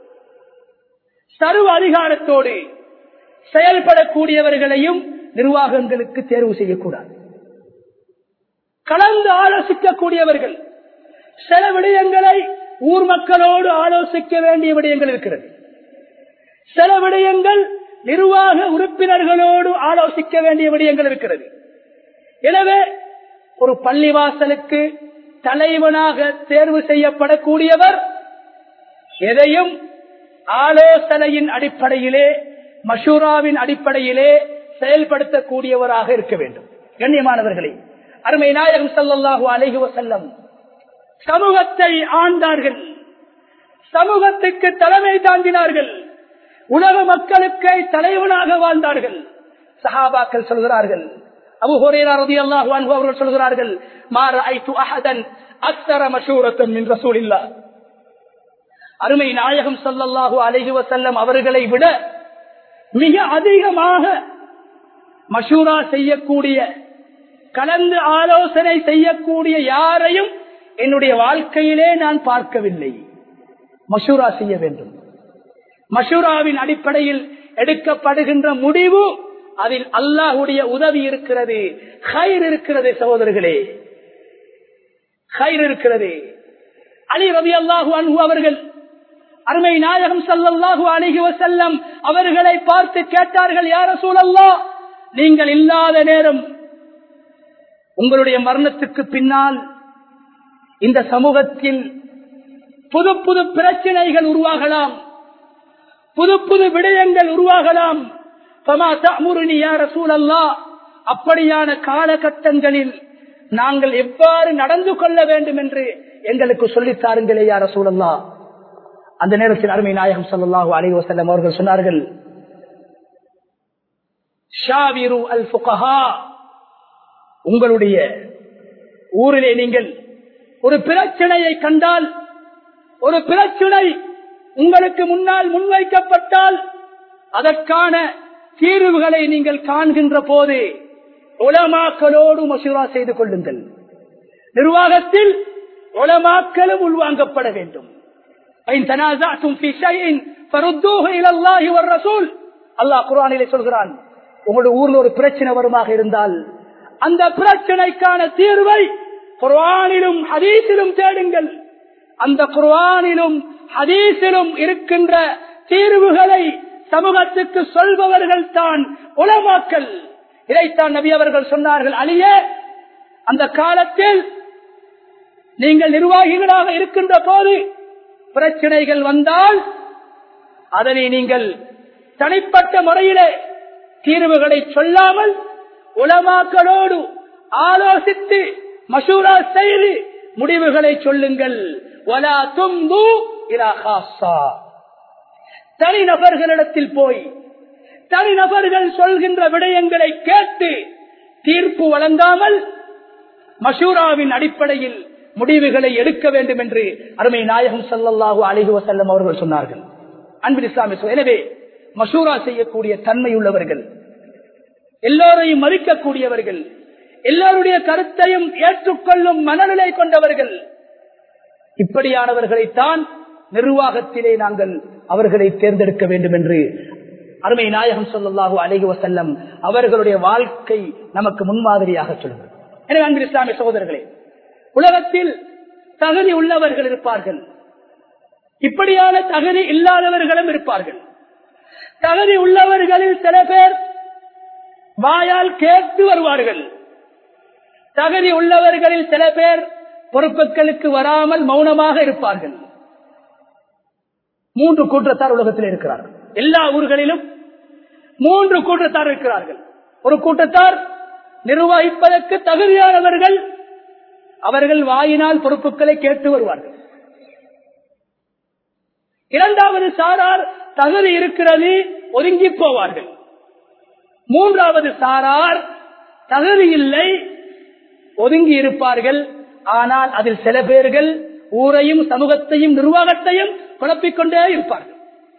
சர்வ அதிகாரத்தோடு செயல்படக்கூடியவர்களையும் நிர்வாகங்களுக்கு தேர்வு செய்யக்கூடாது கலந்து ஆலோசிக்கக்கூடியவர்கள் சில விடயங்களை ஊர் மக்களோடு ஆலோசிக்க வேண்டிய விடயங்கள் இருக்கிறது சில விடயங்கள் நிர்வாக உறுப்பினர்களோடு ஆலோசிக்க வேண்டிய விடயங்கள் இருக்கிறது எனவே ஒரு பள்ளிவாசலுக்கு தலைவனாக தேர்வு செய்யப்படக்கூடியவர் எதையும் ஆலோசனையின் அடிப்படையிலே மஷூராவின் அடிப்படையிலே செயல்படுத்தக்கூடியவராக இருக்க வேண்டும் கண்ணியமானவர்களே அருமை நாயகம் சல்லாஹூ அலஹி வசல்லம் சமூகத்தை ஆண்டார்கள் சமூகத்துக்கு தலைமை தாங்கினார்கள் உலக மக்களுக்கு தலைவனாக வாழ்ந்தார்கள் சஹாபாக்கள் சொல்கிறார்கள் அபு ஹுரேரா ரலியல்லாஹு அன்ஹு அவர்கள் சொல்கிறார்கள் மா ரஅய்து அஹதன் அக்ஸர மஷூரத்தன் மின் ரசூலில்லாஹ் அருமை நாயகம் ஸல்லல்லாஹு அலைஹி வஸல்லம் அவர்களை விட மிக அதிகமாக மஷூரா செய்யக்கூடிய கலந்து ஆலோசனை செய்யக்கூடிய யாரையும் என்னுடைய வாழ்க்கையிலே நான் பார்க்கவில்லை மஷூரா செய்ய வேண்டும் மஷூராவின் அடிப்படையில் எடுக்கப்படுகின்ற முடிவு அதில் அல்லாஹுடைய உதவி இருக்கிறது ஹைர் இருக்கிறது சகோதரர்களே ஹைர் இருக்கிறது அலி ரவி அல்லாஹு அன்பு அவர்கள் அருமை நாயகம் சல்லல்லாஹு அலிஹி வசல்லம் அவர்களை பார்த்து கேட்டார்கள் யார சூழல்லா நீங்கள் இல்லாத நேரம் உங்களுடைய மரணத்துக்கு பின்னால் இந்த சமூகத்தில் புது புது பிரச்சனைகள் உருவாகலாம் புது புது விடயங்கள் உருவாகலாம் அப்படியான காலகட்டங்களில் நாங்கள் எவ்வாறு நடந்து கொள்ள வேண்டும் என்று எங்களுக்கு சொல்லித் தாருங்களே யார சூழல்லா அந்த நேரத்தில் அருமை நாயகம் சல்லாஹூ அலி வசல்லம் அவர்கள் சொன்னார்கள் உங்களுடைய ஊரிலே நீங்கள் ஒரு பிரச்சனையை கண்டால் ஒரு பிரச்சனை உங்களுக்கு முன்னால் முன்வைக்கப்பட்டால் அதற்கான தீர்வுகளை நீங்கள் காண்கின்ற போது உலமாக்களோடு மசூரா செய்து கொள்ளுங்கள் நிர்வாகத்தில் உலமாக்களும் உள்வாங்கப்பட வேண்டும் அல்லாஹ் குரானிலே சொல்கிறான் உங்களுடைய ஊர்ல ஒரு பிரச்சனை வருமாக இருந்தால் அந்த பிரச்சனைக்கான தீர்வை குர்ஆனிலும் ஹதீஸிலும் தேடுங்கள் அந்த குர்ஆனிலும் ஹதீஸிலும் இருக்கின்ற தீர்வுகளை சமூகத்துக்கு சொல்பவர்கள் தான் உலமாக்கல் இதைத்தான் நபி அவர்கள் சொன்னார்கள் அழியே அந்த காலத்தில் நீங்கள் நிர்வாகிகளாக இருக்கின்ற போது பிரச்சனைகள் வந்தால் அதனை நீங்கள் தனிப்பட்ட முறையிலே தீர்வுகளை சொல்லாமல் உலமாக்களோடு ஆலோசித்து மசூரா செய்து முடிவுகளை சொல்லுங்கள் தனிநபர்களிடத்தில் போய் தனிநபர்கள் சொல்கின்ற விடயங்களை கேட்டு தீர்ப்பு வழங்காமல் மசூராவின் அடிப்படையில் முடிவுகளை எடுக்க வேண்டும் என்று அருமை நாயகம் சல்லல்லாஹு அலிஹி வசல்லம் அவர்கள் சொன்னார்கள் அன்பின் இஸ்லாமிய எனவே மசூரா செய்யக்கூடிய தன்மை உள்ளவர்கள் எல்லோரையும் மதிக்கக்கூடியவர்கள் எல்லோருடைய கருத்தையும் ஏற்றுக்கொள்ளும் மனநிலை கொண்டவர்கள் இப்படியானவர்களைத்தான் நிர்வாகத்திலே நாங்கள் அவர்களை தேர்ந்தெடுக்க வேண்டும் என்று அருமை நாயகம் சொல்லல்லாஹு அலைஹி வசல்லம் அவர்களுடைய வாழ்க்கை நமக்கு முன்மாதிரியாக சொல்லுங்கள் எனவே அன்பு இஸ்லாமிய சகோதரர்களே உலகத்தில் தகுதி உள்ளவர்கள் இருப்பார்கள் இப்படியான தகுதி இல்லாதவர்களும் இருப்பார்கள் தகுதி உள்ளவர்களில் சில பேர் வாயால் கேட்டு வருவார்கள் தகுதி உள்ளவர்களில் சில பேர் பொறுப்புகளுக்கு வராமல் மௌனமாக இருப்பார்கள் மூன்று கூட்டத்தார் உலகத்தில் இருக்கிறார்கள் எல்லா ஊர்களிலும் மூன்று கூட்டத்தார் இருக்கிறார்கள் ஒரு கூட்டத்தார் நிர்வகிப்பதற்கு தகுதியானவர்கள் அவர்கள் வாயினால் பொறுப்புகளை கேட்டு வருவார்கள் இரண்டாவது சாரார் தகுதி இருக்கிறது ஒதுங்கி போவார்கள் மூன்றாவது சாரார் தகுதி இல்லை ஒதுங்கி இருப்பார்கள் ஆனால் அதில் சில பேர்கள் ஊரையும் சமூகத்தையும் நிர்வாகத்தையும் குழப்பிக்கொண்டே இருப்பார்கள்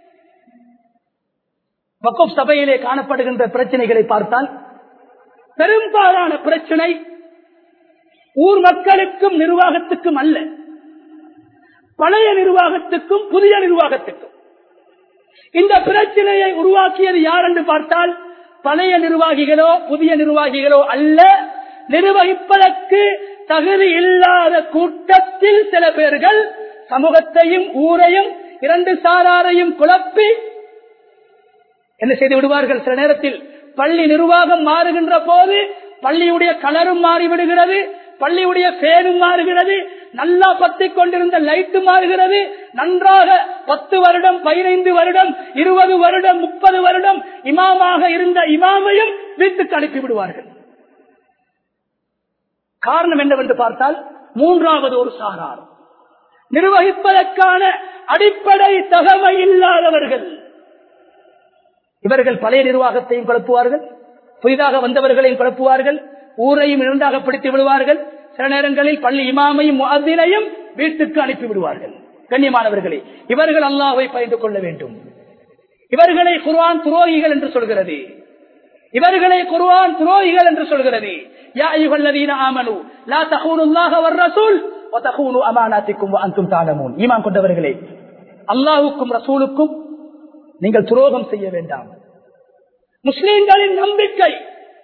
வக்கப் சபையிலே காணப்படுகின்ற பிரச்சனைகளை பார்த்தால் பெரும்பாலான பிரச்சனை ஊர் மக்களுக்கும் நிர்வாகத்துக்கும் அல்ல பழைய நிர்வாகத்துக்கும் புதிய நிர்வாகத்துக்கும் இந்த பிரச்சனையை உருவாக்கியது யார் என்று பார்த்தால் பழைய நிர்வாகிகளோ புதிய நிர்வாகிகளோ அல்ல நிர்வகிப்பதற்கு தகுதி இல்லாத கூட்டத்தில் சில பேர்கள் சமூகத்தையும் ஊரையும் இரண்டு சாராரையும் குழப்பி என்ன செய்து விடுவார்கள் சில நேரத்தில் பள்ளி நிர்வாகம் மாறுகின்ற போது பள்ளியுடைய கலரும் மாறிவிடுகிறது பள்ளியுடைய பேரும் மாறுகிறது நல்லா பத்தி கொண்டிருந்த லைட்டு மாறுகிறது நன்றாக பத்து வருடம் பதினைந்து வருடம் இருபது வருடம் முப்பது வருடம் இமாமாக இருந்த இமாமையும் வீட்டுக்கு அனுப்பி விடுவார்கள் காரணம் என்னவென்று பார்த்தால் மூன்றாவது ஒரு சாரார் நிர்வகிப்பதற்கான அடிப்படை தகமை இல்லாதவர்கள் இவர்கள் பழைய நிர்வாகத்தையும் குழப்புவார்கள் புதிதாக வந்தவர்களையும் குழப்புவார்கள் ஊரையும் இரண்டாக பிடித்து விடுவார்கள் சில நேரங்களில் பள்ளி இமாமையும் அதினையும் வீட்டுக்கு அனுப்பி விடுவார்கள் கண்ணியமானவர்களே இவர்கள் அல்லாஹை பயந்து கொள்ள வேண்டும் இவர்களை குர்ஆன் துரோகிகள் என்று சொல்கிறது இவர்களை குர்ஆன் துரோகிகள் என்று சொல்கிறது யா அய்யுஹல்லதீன ஆமனு லா தஹூனுல்லாஹ வர் ரசூல் வ தஹூனு அமானாத்திக்கும் வ அன்தும் தஅலமூன் ஈமான் கொண்டவர்களே அல்லாஹ்வுக்கும் ரசூலுக்கும் நீங்கள் துரோகம் செய்ய வேண்டாம் முஸ்லிம்களின் நம்பிக்கை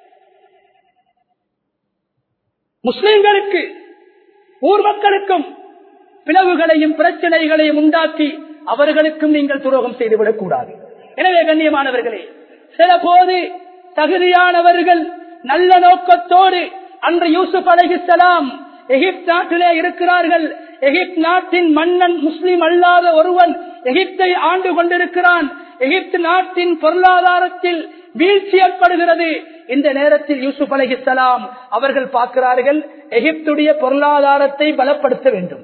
முஸ்லிம்களுக்கு ஊர் மக்களுக்கும் பிளவுகளையும் பிரச்சனைகளையும் உண்டாக்கி அவர்களுக்கும் நீங்கள் துரோகம் செய்துவிடக் கூடாது எனவே கண்ணியமானவர்களே சில போது தகுதியானவர்கள் நல்ல நோக்கத்தோடு அன்று யூசுப் அலைஹிஸ்ஸலாம் எகிப்து நாட்டிலே இருக்கிறார்கள் எகிப்து நாட்டின் மன்னன் முஸ்லிம் அல்லாத ஒருவன் எகிப்தை ஆண்டு கொண்டிருக்கிறான் எகிப்து நாட்டின் பொருளாதாரத்தில் வீழ்ச்சி ஏற்படுகிறது இந்த நேரத்தில் யூசுப் அலைஹிஸ்ஸலாம் அவர்கள் பார்க்கிறார்கள் எகிப்துடைய பொருளாதாரத்தை பலப்படுத்த வேண்டும்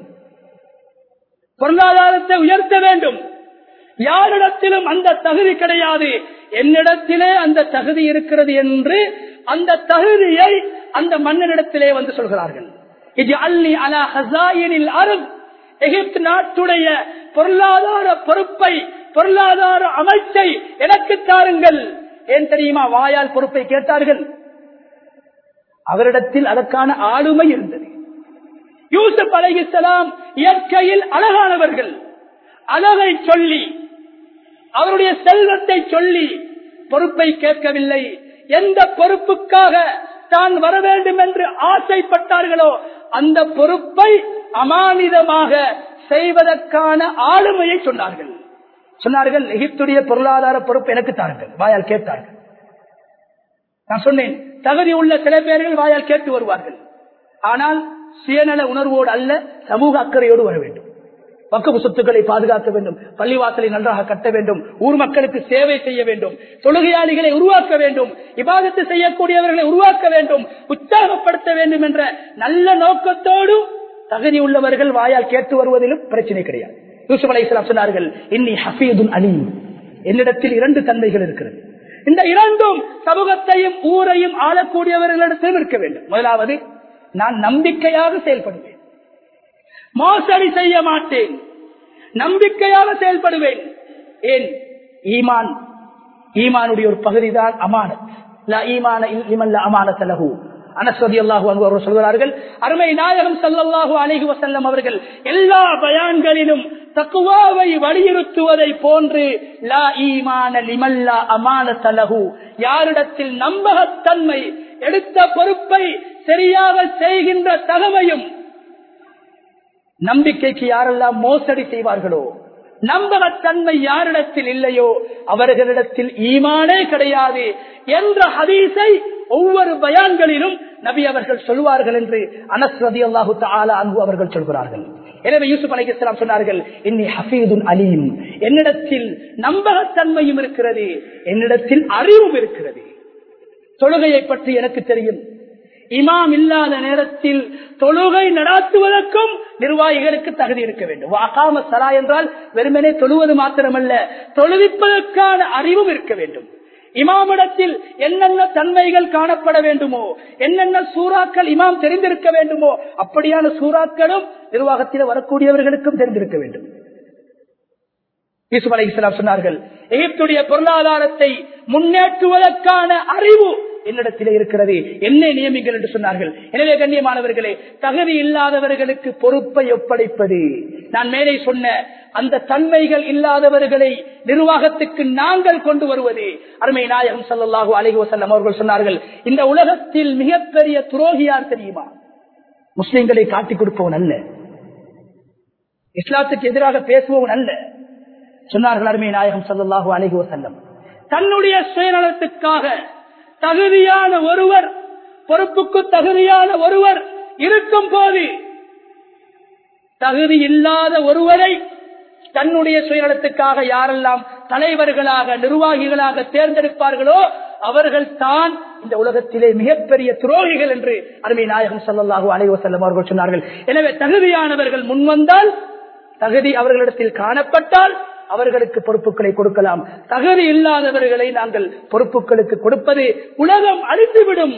பொருளாதாரத்தை உயர்த்த வேண்டும் யாரிடத்திலும் அந்த தகுதி கிடையாது என்னிடத்திலே அந்த தகுதி இருக்கிறது என்று அந்த தகுதியை அந்த மன்னனிடத்திலே வந்து சொல்கிறார்கள் இது அல்லி அலா ஹசாயினில் அருள் எகிப்து நாட்டுடைய பொருளாதார பொறுப்பை பொருளாதார அமைச்சை எனக்கு தாருங்கள் ஏன் தெரியுமா வாயால் பொறுப்பை கேட்டார்கள் அவரிடத்தில் அதற்கான ஆளுமை இருந்தது யூசுப் அலைஹிஸ்ஸலாம் இயற்கையில் அழகானவர்கள் அழகை சொல்லி அவருடைய செல்வத்தை சொல்லி பொறுப்பை கேட்கவில்லை எந்த பொறுப்புக்காக தான் வர வேண்டும் என்று ஆசைப்பட்டார்களோ அந்த பொறுப்பை அமானிதமாக செய்வதற்கான ஆளுமையை சொன்னார்கள் சொன்னார்கள் எகிப்துடைய பொருளாதார பொறுப்பு எனக்கு தாருங்கள் வாயால் கேட்டார்கள் நான் சொன்னேன் தகுதி உள்ள சில பேர்கள் வாயால் கேட்டு வருவார்கள் ஆனால் சுயநல உணர்வோடு அல்ல சமூக அக்கறையோடு வர வேண்டும் பக்குவ சொத்துக்களை பாதுகாக்க வேண்டும் பள்ளிவாசலை நன்றாக கட்ட வேண்டும் ஊர் மக்களுக்கு சேவை செய்ய வேண்டும் தொழுகையாளிகளை உருவாக்க வேண்டும் இபாதத்து செய்யக்கூடியவர்களை உருவாக்க வேண்டும் உற்சாகப்படுத்த வேண்டும் என்ற நல்ல நோக்கத்தோடு தகுதி உள்ளவர்கள் வாயால் கேட்டு வருவதிலும் பிரச்சனை கிடையாது யூசுப் அலை இஸ்லாம் சொன்னார்கள் இன்னி ஹபீதுன் அலீம் என்னிடத்தில் இரண்டு தன்மைகள் இருக்கிறது இந்த இரண்டும் சமூகத்தையும் ஊரையும் ஆளக்கூடியவர்களிடத்திலும் இருக்க வேண்டும் முதலாவது நான் நம்பிக்கையாக செயல்படுவேன் மோசடி செய்ய மாட்டேன் நம்பிக்கையாக செயல்படுவேன் ஏன் ஈமான் ஈமானுடைய ஒரு பகுதிதான் அமானத் லா ஈமான இல் அமானத் லஹு அனஸ்வதி அல்லாஹு அவர்கள் சொல்கிறார்கள் அருமை நாயகம் சல்லல்லாஹு அலைஹி வசல்லம் அவர்கள் எல்லா பயான்களிலும் தக்குவாவை வலியுறுத்துவதை போன்று லா ஈமான லிமல்லா அமான தலகு யாரிடத்தில் நம்பகத்தன்மை எடுத்த பொறுப்பை சரியாக செய்கின்ற தகமையும் நம்பிக்கைக்கு யாரெல்லாம் மோசடி செய்வார்களோ நம்பகத்தன்மை யாரிடத்தில் இல்லையோ அவர்களிடத்தில் ஈமானே கிடையாது என்ற ஹதீஸை ஒவ்வொரு பயான்களிலும் நபி அவர்கள் சொல்வார்கள் என்று அனஸ்ரதி அல்லாஹு தாலா அன்பு அவர்கள் சொல்கிறார்கள் எனவே யூசுப் அலி இஸ்லாம் சொன்னார்கள் இன்னி ஹபீதுன் அலீம் என்னிடத்தில் நம்பகத்தன்மையும் இருக்கிறது என்னிடத்தில் அறிவும் இருக்கிறது தொழுகையை பற்றி எனக்கு தெரியும் இமாம் இல்லாத நேரத்தில் தொழுகை நடாத்துவதற்கும் நிர்வாகிகளுக்கு தகுதி இருக்க வேண்டும் வாக்காம சலா என்றால் வெறுமனே தொழுவது மாத்திரமல்ல தொழுவிப்பதற்கான அறிவும் இருக்க வேண்டும் இமாமிடத்தில் என்னென்ன தன்மைகள் காணப்பட வேண்டுமோ என்னென்ன சூறாக்கள் இமாம் தெரிந்திருக்க வேண்டுமோ அப்படியான சூறாக்களும் நிர்வாகத்தில் வரக்கூடியவர்களுக்கும் தெரிந்திருக்க வேண்டும் யூசுப் அலி இஸ்லாம் சொன்னார்கள் எகிப்துடைய பொருளாதாரத்தை முன்னேற்றுவதற்கான அறிவு என்னிடத்திலே இருக்கிறது என்னை நியமிங்கள் என்று சொன்னார்கள் எனவே கண்ணியமானவர்களே தகுதி இல்லாதவர்களுக்கு பொறுப்பை ஒப்படைப்பது நான் மேலே சொன்ன அந்த தன்மைகள் இல்லாதவர்களை நிர்வாகத்துக்கு நாங்கள் கொண்டு வருவது அருமை நாயகம் சல்லாஹூ அலி வசல்லம் அவர்கள் சொன்னார்கள் இந்த உலகத்தில் மிகப்பெரிய துரோகியார் தெரியுமா முஸ்லிம்களை காட்டிக் கொடுப்பவன் அல்ல இஸ்லாத்துக்கு எதிராக பேசுபவன் அல்ல சொன்னார்கள் அருமை நாயகம் சல்லாஹூ அலஹி வசல்லம் தன்னுடைய சுயநலத்துக்காக தகுதியான ஒருவர் பொறுப்புக்கு தகுதியான ஒருவர் இருக்கும் போது தகுதி இல்லாத ஒருவரை தன்னுடைய சுயநலத்துக்காக யாரெல்லாம் தலைவர்களாக நிர்வாகிகளாக தேர்ந்தெடுப்பார்களோ அவர்கள் தான் இந்த உலகத்திலே மிகப்பெரிய துரோகிகள் என்று அருமை நாயகம் சல்லாஹூ அலைவசல்லம் அவர்கள் சொன்னார்கள் எனவே தகுதியானவர்கள் முன்வந்தால் தகுதி அவர்களிடத்தில் காணப்பட்டால் அவர்களுக்கு பொறுப்புகளை கொடுக்கலாம் தகுதி இல்லாதவர்களை நாங்கள் பொறுப்புகளுக்கு கொடுப்பது உலகம் அழிந்துவிடும்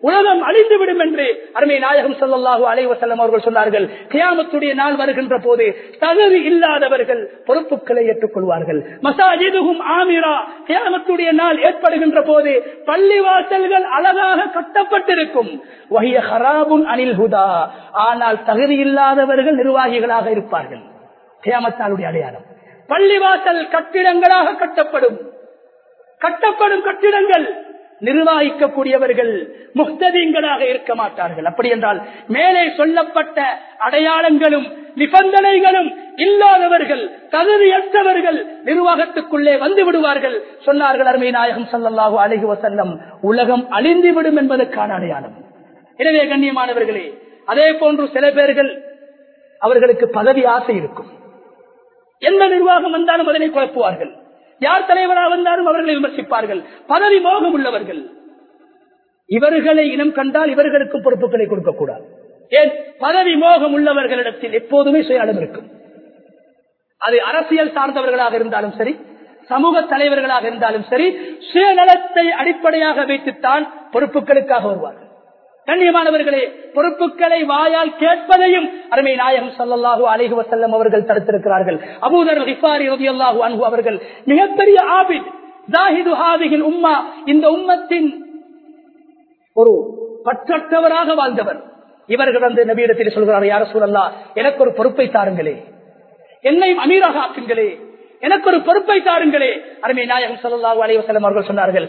உலகம் அழிந்துவிடும் என்று அருமை நாயகம் ஸல்லல்லாஹு அலைஹி வஸல்லம் அவர்கள் சொன்னார்கள் கியாமத்துடைய நாள் வருகின்ற போது தகுதி இல்லாதவர்கள் பொறுப்புகளை ஏற்றுக்கொள்வார்கள் மசாஜிதுகும் ஆமிரா கியாமத்துடைய நாள் ஏற்படுகின்ற போது பள்ளிவாசல்கள் அழகாக கட்டப்பட்டிருக்கும் வஹிய ஹராபுன் அனில் ஹுதா ஆனால் தகுதி இல்லாதவர்கள் நிர்வாகிகளாக இருப்பார்கள் கியாமத்தாளுடைய அடையாளம் பள்ளிவாசல் கட்டிடங்களாக கட்டப்படும் கட்டப்படும் கட்டிடங்கள் நிர்வாகிக்கக்கூடியவர்கள் முக்ததீங்களாக இருக்க மாட்டார்கள் அப்படி என்றால் மேலே சொல்லப்பட்ட அடையாளங்களும் நிபந்தனைகளும் இல்லாதவர்கள் தகுதியற்றவர்கள் நிர்வாகத்துக்குள்ளே வந்து விடுவார்கள் சொன்னார்கள் அருமை நாயகம் சல்லல்லாஹு அலைஹி வசல்லம் உலகம் அழிந்துவிடும் என்பதற்கான அடையாளம் எனவே கண்ணியமானவர்களே அதே போன்று சில பேர்கள் அவர்களுக்கு பதவி ஆசை இருக்கும் எந்த நிர்வாகம் வந்தாலும் அதனை குழப்புவார்கள் யார் தலைவராக வந்தாலும் அவர்களை விமர்சிப்பார்கள் பதவி மோகம் உள்ளவர்கள் இவர்களை இனம் கண்டால் இவர்களுக்கும் பொறுப்புகளை கொடுக்கக்கூடாது ஏன் பதவி மோகம் உள்ளவர்களிடத்தில் எப்போதுமே சுயாலம் இருக்கும் அது அரசியல் சார்ந்தவர்களாக இருந்தாலும் சரி சமூக தலைவர்களாக இருந்தாலும் சரி சுயநலத்தை அடிப்படையாக வைத்துத்தான் பொறுப்புகளுக்காக வருவார்கள் கண்ணியமானவர்களே பொறுப்புகளை வாயால் கேட்பதையும் அருமை நாயகம் சல்லல்லாஹு அலைஹி வசல்லம் அவர்கள் தடுத்திருக்கிறார்கள் அபூதர் ஹிஃபாரி ரதியல்லாஹு அன்ஹு அவர்கள் மிகப்பெரிய ஆபித் ஜாஹிது ஹாதிகில் உம்மா இந்த உம்மத்தின் ஒரு பற்றற்றவராக வாழ்ந்தவர் இவர்கள் வந்து நபியிடத்தில் சொல்கிறார் யார சூழல்லா எனக்கு ஒரு பொறுப்பை தாருங்களே என்னை அமீராக ஆக்குங்களே எனக்கு ஒரு பொறுப்பை தாருங்களே அருமை நாயகம் சல்லாஹூ அலைவசலம் அவர்கள் சொன்னார்கள்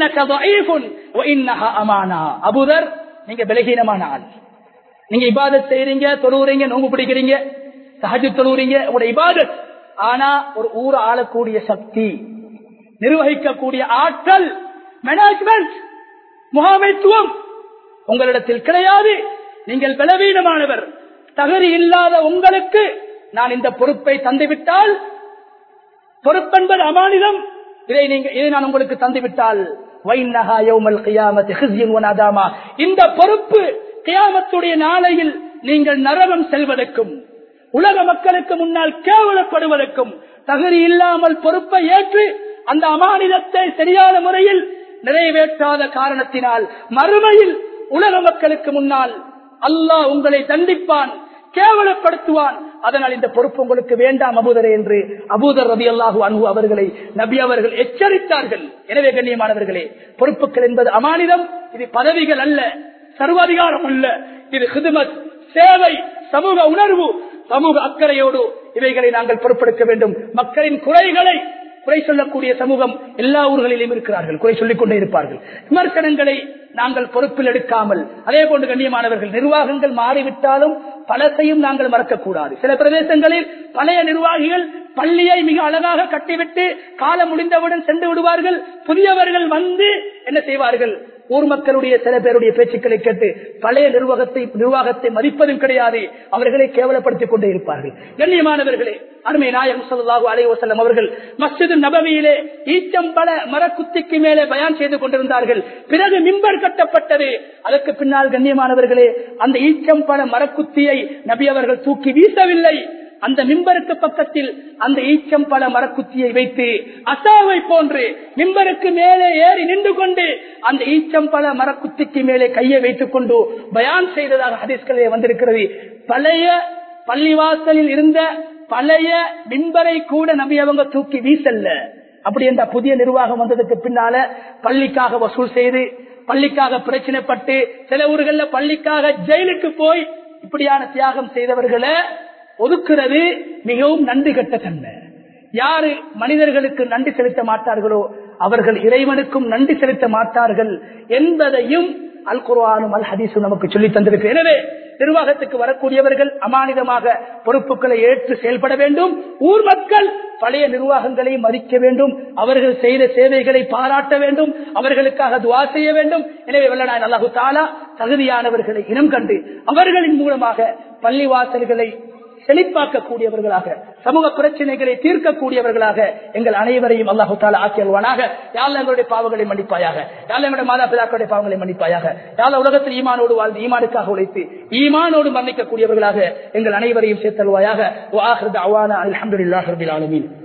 அமானா அபுதர் நீங்க பலகீனமான ஆள் நீங்க இபாதத் செய்யறீங்க தொழுவுறீங்க நோம்பு பிடிக்கிறீங்க சஹஜு தொழுவுறீங்க உங்களோட இபாதத் ஆனா ஒரு ஊர் ஆளக்கூடிய சக்தி நிர்வகிக்கக்கூடிய ஆற்றல் மேனேஜ்மெண்ட் முகாமைத்துவம் உங்களிடத்தில் கிடையாது நீங்கள் பலவீனமானவர் தகுதி இல்லாத உங்களுக்கு நான் இந்த பொறுப்பை தந்துவிட்டால் பொறுப்பென்பது அமானிதம் இதை நீங்க இதை நான் உங்களுக்கு தந்துவிட்டால் இந்த பொறுப்பு கியாமத்துடைய நாளையில் நீங்கள் நரகம் செல்வதற்கும் உலக மக்களுக்கு முன்னால் கேவலப்படுவதற்கும் தகுதி இல்லாமல் பொறுப்பை ஏற்று அந்த அமானிதத்தை சரியான முறையில் நிறைவேற்றாத காரணத்தினால் மறுமையில் உலக மக்களுக்கு முன்னால் அல்லாஹ் உங்களை தண்டிப்பான் கேவலப்படுத்துவான் அதனால் இந்த பொறுப்பு உங்களுக்கு வேண்டாம் அபூதரே என்று அபூதர் ரபி அல்லாஹூ அன்பு அவர்களை நபி அவர்கள் எச்சரித்தார்கள் எனவே கண்ணியமானவர்களே பொறுப்புகள் என்பது அமானிதம் இது பதவிகள் அல்ல சர்வாதிகாரம் அல்ல இது ஹிதுமத் சேவை சமூக உணர்வு சமூக அக்கறையோடு இவைகளை நாங்கள் பொறுப்பெடுக்க வேண்டும் மக்களின் குறைகளை குறை சொல்லக்கூடிய சமூகம் எல்லா ஊர்களிலும் இருக்கிறார்கள் குறை சொல்லிக் கொண்டே இருப்பார்கள் விமர்சனங்களை நாங்கள் பொறுப்பில் எடுக்காமல் அதே போன்று கண்ணியமானவர்கள் நிர்வாகங்கள் மாறிவிட்டாலும் பலத்தையும் நாங்கள் மறக்கக்கூடாது சில பிரதேசங்களில் பழைய நிர்வாகிகள் பள்ளியை மிக அழகாக கட்டிவிட்டு காலம் முடிந்தவுடன் சென்று விடுவார்கள் புதியவர்கள் வந்து என்ன செய்வார்கள் ஊர் மக்களுடைய சில பேருடைய பேச்சுக்களை கேட்டு பழைய நிர்வாகத்தை நிர்வாகத்தை மதிப்பதும் கிடையாது அவர்களை கேவலப்படுத்திக் கொண்டே இருப்பார்கள் கண்ணியமானவர்களே அருமை நாயகம் சொல்லாஹு அலைவசல்லம் அவர்கள் மஸ்ஜிது நபவியிலே ஈச்சம்பல மரக்குத்திக்கு மேலே பயான் செய்து கொண்டிருந்தார்கள் பிறகு மிம்பர் கட்டப்பட்டது அதற்கு பின்னால் கண்ணியமானவர்களே அந்த ஈச்சம்பல மரக்குத்தியை நபி அவர்கள் தூக்கி வீசவில்லை அந்த மிம்பருக்கு பக்கத்தில் அந்த ஈச்சம் பல மரக்குத்தியை வைத்து அசாவை போன்று மிம்பருக்கு மேலே ஏறி நின்று கொண்டு அந்த ஈச்சம் பல மரக்குத்திக்கு மேலே கையை வைத்துக் கொண்டு பயான் செய்ததாக ஹதீஸ்களே வந்திருக்கிறது பழைய பள்ளிவாசலில் இருந்த பழைய மிம்பரை கூட நபி அவங்க தூக்கி வீசல்ல அப்படி என்ற புதிய நிர்வாகம் வந்ததுக்கு பின்னால பள்ளிக்காக வசூல் செய்து பள்ளிக்காக பிரச்சனைப்பட்டு சில ஊர்கள்ல பள்ளிக்காக ஜெயிலுக்கு போய் இப்படியான தியாகம் செய்தவர்களை ஒதுக்குறது மிகவும் நன்றி கட்ட தன்மை யாரு மனிதர்களுக்கு நன்றி செலுத்த மாட்டார்களோ அவர்கள் இறைவனுக்கும் நன்றி செலுத்த மாட்டார்கள் என்பதையும் அல் குர்ஆனும் அல் ஹதீஸும் நமக்கு சொல்லி தந்திருக்கு எனவே நிர்வாகத்துக்கு வரக்கூடியவர்கள் அமானிதமாக பொறுப்புகளை ஏற்று செயல்பட வேண்டும் ஊர் மக்கள் பழைய நிர்வாகங்களை மதிக்க வேண்டும் அவர்கள் செய்த சேவைகளை பாராட்ட வேண்டும் அவர்களுக்காக துவா செய்ய வேண்டும் எனவே வல்லநாயன் அல்லாஹு தாலா தகுதியானவர்களை இனம் கண்டு அவர்களின் மூலமாக பள்ளிவாசல்களை செழிப்பாக்கக்கூடியவர்களாக சமூக பிரச்சனைகளை தீர்க்கக்கூடியவர்களாக எங்கள் அனைவரையும் அல்லாஹு தாலா ஆக்கியல்வானாக யாழ் எங்களுடைய பாவங்களை மன்னிப்பாயாக யாழ் எங்களுடைய மாதா பிதாக்களுடைய பாவங்களை மன்னிப்பாயாக யாழ் உலகத்தில் ஈமானோடு வாழ்ந்து ஈமானுக்காக உழைத்து ஈமானோடு மன்னிக்கக்கூடியவர்களாக எங்கள் அனைவரையும் சேர்த்தல்வாயாக அலமதுல்லாஹின்